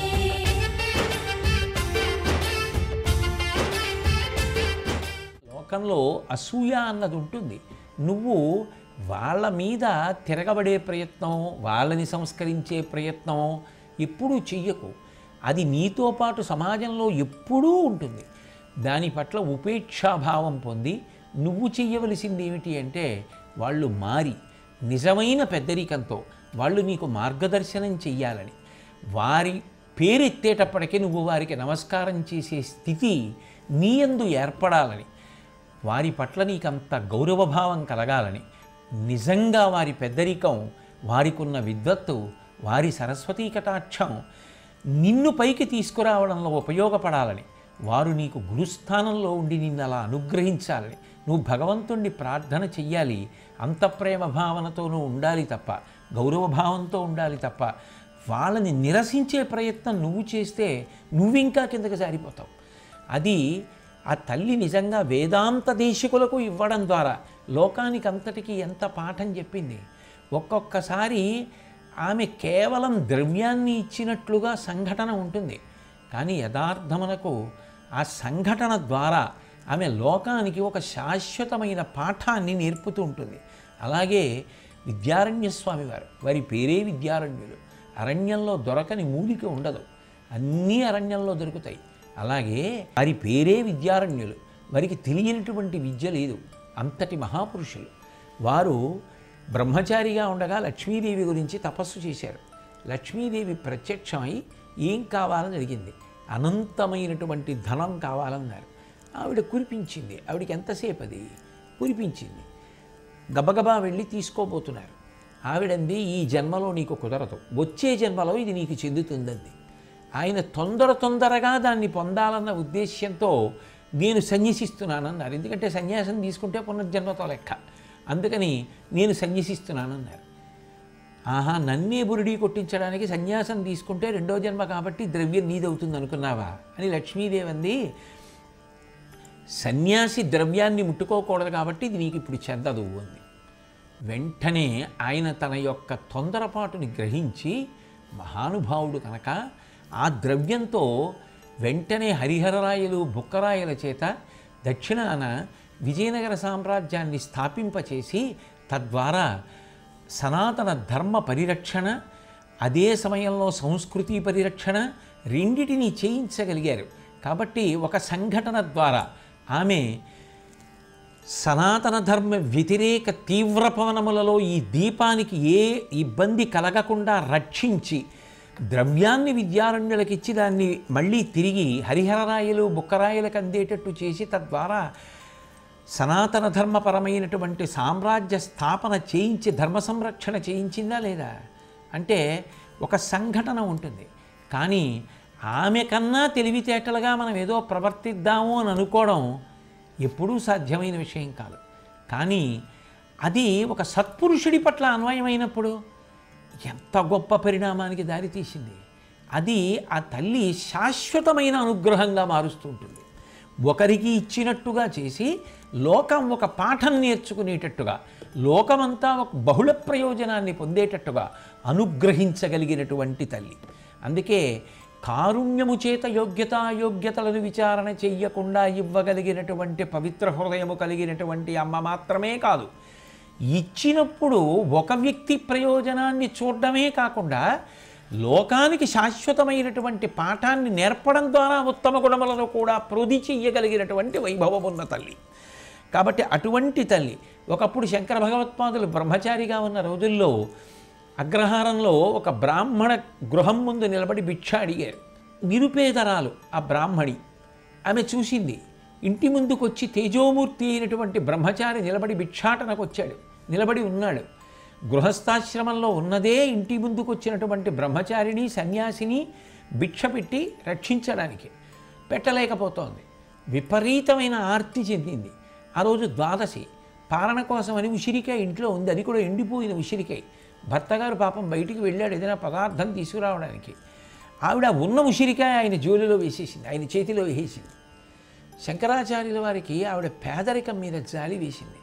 లోకంలో అసూయ అన్నది ఉంటుంది నువ్వు వాళ్ళ మీద తిరగబడే ప్రయత్నం వాళ్ళని సంస్కరించే ప్రయత్నం ఎప్పుడూ చెయ్యకు అది నీతో పాటు సమాజంలో ఎప్పుడూ ఉంటుంది దాని పట్ల ఉపేక్షాభావం పొంది నువ్వు చెయ్యవలసింది ఏమిటి అంటే వాళ్ళు మారి నిజమైన పెద్దరికంతో వాళ్ళు నీకు మార్గదర్శనం చెయ్యాలని వారి పేరెత్తేటప్పటికీ నువ్వు వారికి నమస్కారం చేసే స్థితి నీయందు ఏర్పడాలని వారి పట్ల నీకంత గౌరవభావం కలగాలని నిజంగా వారి పెద్దరికం వారికున్న విద్వత్తు వారి సరస్వతీ కటాక్షం నిన్ను పైకి తీసుకురావడంలో ఉపయోగపడాలని వారు నీకు గురుస్థానంలో ఉండి నిన్ను అలా అనుగ్రహించాలని నువ్వు భగవంతుణ్ణి ప్రార్థన చెయ్యాలి అంత ప్రేమ భావనతోనూ ఉండాలి తప్ప గౌరవభావంతో ఉండాలి తప్ప వాళ్ళని నిరసించే ప్రయత్నం నువ్వు చేస్తే నువ్వింకా కిందకి జారిపోతావు అది ఆ తల్లి నిజంగా వేదాంత దేశికులకు ఇవ్వడం ద్వారా లోకానికి అంతటికీ ఎంత పాఠం చెప్పింది ఒక్కొక్కసారి ఆమె కేవలం ద్రవ్యాన్ని ఇచ్చినట్లుగా సంఘటన ఉంటుంది కానీ యథార్థమునకు ఆ సంఘటన ద్వారా ఆమె లోకానికి ఒక శాశ్వతమైన పాఠాన్ని నేర్పుతూ ఉంటుంది అలాగే విద్యారణ్య స్వామి వారు వారి పేరే విద్యారణ్యులు అరణ్యంలో దొరకని మూలిక ఉండదు అన్నీ అరణ్యంలో దొరుకుతాయి అలాగే వారి పేరే విద్యారణ్యులు వారికి తెలియనటువంటి విద్య లేదు అంతటి మహాపురుషులు వారు బ్రహ్మచారిగా ఉండగా లక్ష్మీదేవి గురించి తపస్సు చేశారు లక్ష్మీదేవి ప్రత్యక్షమై ఏం కావాలని అడిగింది అనంతమైనటువంటి ధనం కావాలన్నారు ఆవిడ కురిపించింది ఆవిడకి ఎంతసేపు అది కురిపించింది గబగబా వెళ్ళి తీసుకోబోతున్నారు ఆవిడంది ఈ జన్మలో నీకు కుదరదు వచ్చే జన్మలో ఇది నీకు చెందుతుందంది ఆయన తొందర తొందరగా దాన్ని పొందాలన్న ఉద్దేశ్యంతో నేను సన్యసిస్తున్నానన్నారు ఎందుకంటే సన్యాసం తీసుకుంటే పునర్జన్మతో లెక్క అందుకని నేను సన్యసిస్తున్నానన్నారు ఆహా నన్నే బురిడి కొట్టించడానికి సన్యాసం తీసుకుంటే రెండో జన్మ కాబట్టి ద్రవ్యం నీదవుతుంది అనుకున్నావా అని లక్ష్మీదేవి అంది సన్యాసి ద్రవ్యాన్ని ముట్టుకోకూడదు కాబట్టి ఇది నీకు ఇప్పుడు చెందదు అంది వెంటనే ఆయన తన యొక్క తొందరపాటుని గ్రహించి మహానుభావుడు కనుక ఆ ద్రవ్యంతో వెంటనే హరిహరరాయలు బుక్కరాయల చేత దక్షిణాన విజయనగర సామ్రాజ్యాన్ని స్థాపింపచేసి తద్వారా సనాతన ధర్మ పరిరక్షణ అదే సమయంలో సంస్కృతి పరిరక్షణ రెండిటిని చేయించగలిగారు కాబట్టి ఒక సంఘటన ద్వారా ఆమె సనాతన ధర్మ వ్యతిరేక తీవ్ర పవనములలో ఈ దీపానికి ఏ ఇబ్బంది కలగకుండా రక్షించి ద్రవ్యాన్ని విద్యారణ్యులకు ఇచ్చి దాన్ని మళ్ళీ తిరిగి హరిహరరాయలు బుక్కరాయలకు అందేటట్టు చేసి తద్వారా సనాతన ధర్మపరమైనటువంటి సామ్రాజ్య స్థాపన చేయించి ధర్మ సంరక్షణ చేయించిందా లేదా అంటే ఒక సంఘటన ఉంటుంది కానీ ఆమె కన్నా తెలివితేటలుగా మనం ఏదో ప్రవర్తిద్దాము అని అనుకోవడం ఎప్పుడూ సాధ్యమైన విషయం కాదు కానీ అది ఒక సత్పురుషుడి పట్ల అన్వయమైనప్పుడు ఎంత గొప్ప పరిణామానికి దారితీసింది అది ఆ తల్లి శాశ్వతమైన అనుగ్రహంగా మారుస్తూ ఉంటుంది ఒకరికి ఇచ్చినట్టుగా చేసి లోకం ఒక పాఠం నేర్చుకునేటట్టుగా లోకమంతా ఒక బహుళ ప్రయోజనాన్ని పొందేటట్టుగా అనుగ్రహించగలిగినటువంటి తల్లి అందుకే కారుణ్యము చేత యోగ్యతాయోగ్యతలను విచారణ చెయ్యకుండా ఇవ్వగలిగినటువంటి పవిత్ర హృదయము కలిగినటువంటి అమ్మ మాత్రమే కాదు ఇచ్చినప్పుడు ఒక వ్యక్తి ప్రయోజనాన్ని చూడడమే కాకుండా లోకానికి శాశ్వతమైనటువంటి పాఠాన్ని నేర్పడం ద్వారా ఉత్తమ గుణములను కూడా ప్రొది చెయ్యగలిగినటువంటి వైభవం ఉన్న తల్లి కాబట్టి అటువంటి తల్లి ఒకప్పుడు శంకర భగవత్పాదులు బ్రహ్మచారిగా ఉన్న రోజుల్లో అగ్రహారంలో ఒక బ్రాహ్మణ గృహం ముందు నిలబడి భిక్ష అడిగారు నిరుపేదరాలు ఆ బ్రాహ్మణి ఆమె చూసింది ఇంటి ముందుకు వచ్చి తేజోమూర్తి అయినటువంటి బ్రహ్మచారి నిలబడి భిక్షాటనకు వచ్చాడు నిలబడి ఉన్నాడు గృహస్థాశ్రమంలో ఉన్నదే ఇంటి ముందుకు వచ్చినటువంటి బ్రహ్మచారిని సన్యాసిని భిక్ష పెట్టి రక్షించడానికి పెట్టలేకపోతోంది విపరీతమైన ఆర్తి చెందింది ఆ రోజు ద్వాదశి పాలన కోసమని ఉసిరికాయ ఇంట్లో ఉంది అది కూడా ఎండిపోయిన ఉసిరికాయ భర్తగారు పాపం బయటికి వెళ్ళాడు ఏదైనా పదార్థం తీసుకురావడానికి ఆవిడ ఉన్న ఉసిరికాయ ఆయన జోలిలో వేసేసింది ఆయన చేతిలో వేసేసింది శంకరాచార్యుల వారికి ఆవిడ పేదరికం మీద జాలి వేసింది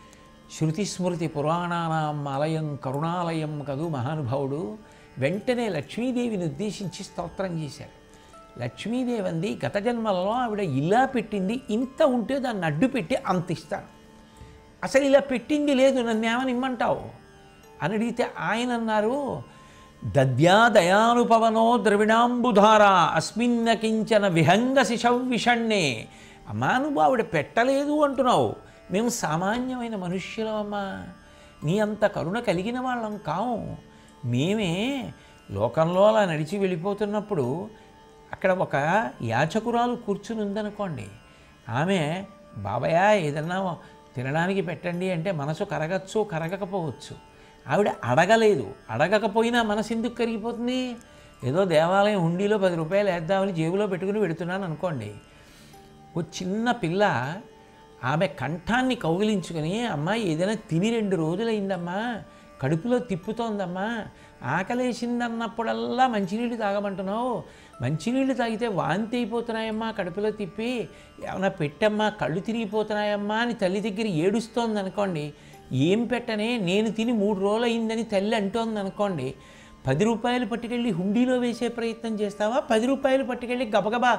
శృతి స్మృతి పురాణానాం ఆలయం కరుణాలయం కదూ మహానుభావుడు వెంటనే లక్ష్మీదేవిని ఉద్దేశించి స్తోత్రం చేశారు లక్ష్మీదేవి అంది గత జన్మలలో ఆవిడ ఇలా పెట్టింది ఇంత ఉంటే దాన్ని అడ్డు పెట్టి అంత ఇస్తాను అసలు ఇలా పెట్టింది లేదు నన్ను ఏమని ఇమ్మంటావు అని అడిగితే ఆయన అన్నారు దద్యా దయానుపవనో ద్రవిణాంబుధార అస్మిన్న కించన విహంగ శిశవ్విషణ్ణే అమ్మా నువ్వు ఆవిడ పెట్టలేదు అంటున్నావు మేము సామాన్యమైన మనుష్యులమమ్మా నీ అంత కరుణ కలిగిన వాళ్ళం కావు మేమే లోకంలో అలా నడిచి వెళ్ళిపోతున్నప్పుడు అక్కడ ఒక యాచకురాలు కూర్చుని ఉందనుకోండి ఆమె బాబయ్య ఏదన్నా తినడానికి పెట్టండి అంటే మనసు కరగచ్చు కరగకపోవచ్చు ఆవిడ అడగలేదు అడగకపోయినా మనసు ఎందుకు కరిగిపోతుంది ఏదో దేవాలయం హుండీలో పది రూపాయలు వేద్దామని జేబులో పెట్టుకుని పెడుతున్నాను అనుకోండి ఓ చిన్న పిల్ల ఆమె కంఠాన్ని కౌగిలించుకొని అమ్మా ఏదైనా తిని రెండు రోజులైందమ్మా కడుపులో తిప్పుతోందమ్మా ఆకలేసిందన్నప్పుడల్లా మంచినీళ్ళు తాగమంటున్నావు మంచినీళ్ళు తాగితే వాంతి అయిపోతున్నాయమ్మా కడుపులో తిప్పి ఏమన్నా పెట్టమ్మా కళ్ళు తిరిగిపోతున్నాయమ్మా అని తల్లి దగ్గర ఏడుస్తోంది అనుకోండి ఏం పెట్టనే నేను తిని మూడు రోజులు అయిందని తల్లి అంటోంది అనుకోండి పది రూపాయలు పట్టుకెళ్ళి హుండీలో వేసే ప్రయత్నం చేస్తావా పది రూపాయలు పట్టుకెళ్ళి గబగబా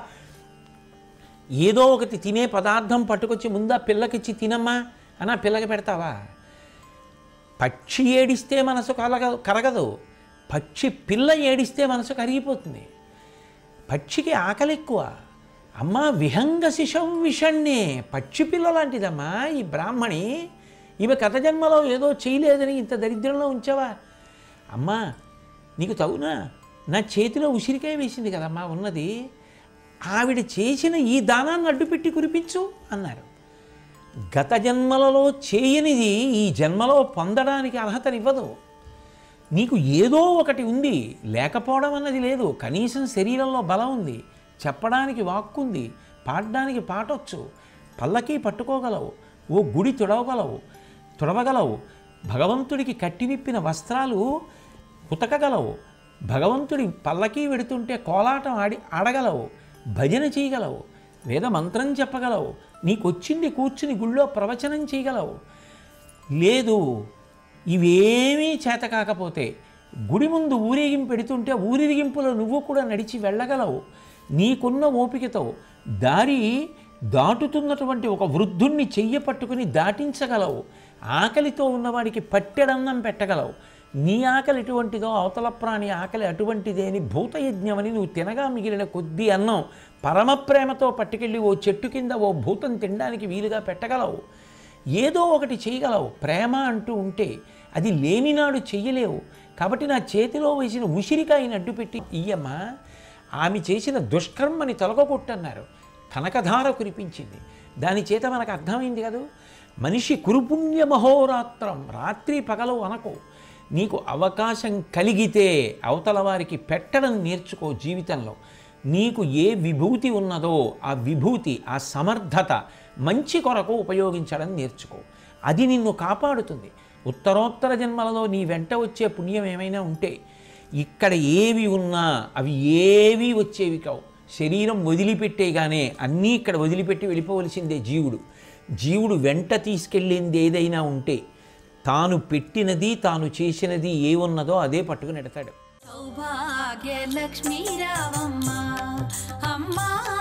ఏదో ఒకటి తినే పదార్థం పట్టుకొచ్చి ముందా పిల్లకిచ్చి తినమ్మా అని ఆ పిల్లకి పెడతావా పక్షి ఏడిస్తే మనసు కలగ కరగదు పక్షి పిల్ల ఏడిస్తే మనసు కరిగిపోతుంది పక్షికి ఆకలి ఎక్కువ అమ్మ విహంగ శిశం విషణ్ణే పక్షి పిల్ల లాంటిదమ్మా ఈ బ్రాహ్మణి ఈమె కథ జన్మలో ఏదో చేయలేదని ఇంత దరిద్రంలో ఉంచావా అమ్మా నీకు తగునా నా చేతిలో ఉసిరికాయ వేసింది కదమ్మా ఉన్నది ఆవిడ చేసిన ఈ దానాన్ని అడ్డుపెట్టి కురిపించు అన్నారు గత జన్మలలో చేయనిది ఈ జన్మలో పొందడానికి అర్హతనివ్వదు నీకు ఏదో ఒకటి ఉంది లేకపోవడం అన్నది లేదు కనీసం శరీరంలో బలం ఉంది చెప్పడానికి వాక్కుంది పాడడానికి పాటొచ్చు పల్లకి పట్టుకోగలవు ఓ గుడి తుడవగలవు తుడవగలవు భగవంతుడికి కట్టివిప్పిన వస్త్రాలు ఉతకగలవు భగవంతుడి పల్లకి వెడుతుంటే కోలాటం ఆడి ఆడగలవు భజన చేయగలవు వేద మంత్రం చెప్పగలవు నీకొచ్చింది కూర్చుని గుళ్ళో ప్రవచనం చేయగలవు లేదు ఇవేమీ చేత కాకపోతే గుడి ముందు ఊరేగింపు పెడుతుంటే ఊరేగింపులో నువ్వు కూడా నడిచి వెళ్ళగలవు నీకున్న ఓపికతో దారి దాటుతున్నటువంటి ఒక వృద్ధుణ్ణి చెయ్య పట్టుకుని దాటించగలవు ఆకలితో ఉన్నవాడికి పట్టెడన్నం పెట్టగలవు నీ ఆకలి ఎటువంటిదో అవతల ప్రాణి ఆకలి అటువంటిదే అని భూతయజ్ఞమని నువ్వు తినగా మిగిలిన కొద్ది అన్నం పరమ ప్రేమతో పట్టుకెళ్ళి ఓ చెట్టు కింద ఓ భూతం తినడానికి వీలుగా పెట్టగలవు ఏదో ఒకటి చేయగలవు ప్రేమ అంటూ ఉంటే అది లేనినాడు చెయ్యలేవు కాబట్టి నా చేతిలో వేసిన ఉసిరికాయని అడ్డుపెట్టి ఇయ్యమ్మా ఆమె చేసిన దుష్కర్మని తొలగొట్టన్నారు కనకధార కురిపించింది దాని చేత మనకు అర్థమైంది కదూ మనిషి కురుపుణ్య మహోరాత్రం రాత్రి పగలు అనకు నీకు అవకాశం కలిగితే అవతల వారికి పెట్టడం నేర్చుకో జీవితంలో నీకు ఏ విభూతి ఉన్నదో ఆ విభూతి ఆ సమర్థత మంచి కొరకు ఉపయోగించడం నేర్చుకో అది నిన్ను కాపాడుతుంది ఉత్తరోత్తర జన్మలలో నీ వెంట వచ్చే పుణ్యం ఏమైనా ఉంటే ఇక్కడ ఏవి ఉన్నా అవి ఏవి వచ్చేవి కావు శరీరం వదిలిపెట్టేగానే అన్నీ ఇక్కడ వదిలిపెట్టి వెళ్ళిపోవలసిందే జీవుడు జీవుడు వెంట తీసుకెళ్ళింది ఏదైనా ఉంటే తాను పెట్టినది తాను చేసినది ఏ ఉన్నదో అదే పట్టుకుని ఎడతాడు సౌభాగ్యలక్ష్మీ రావమ్మ అమ్మా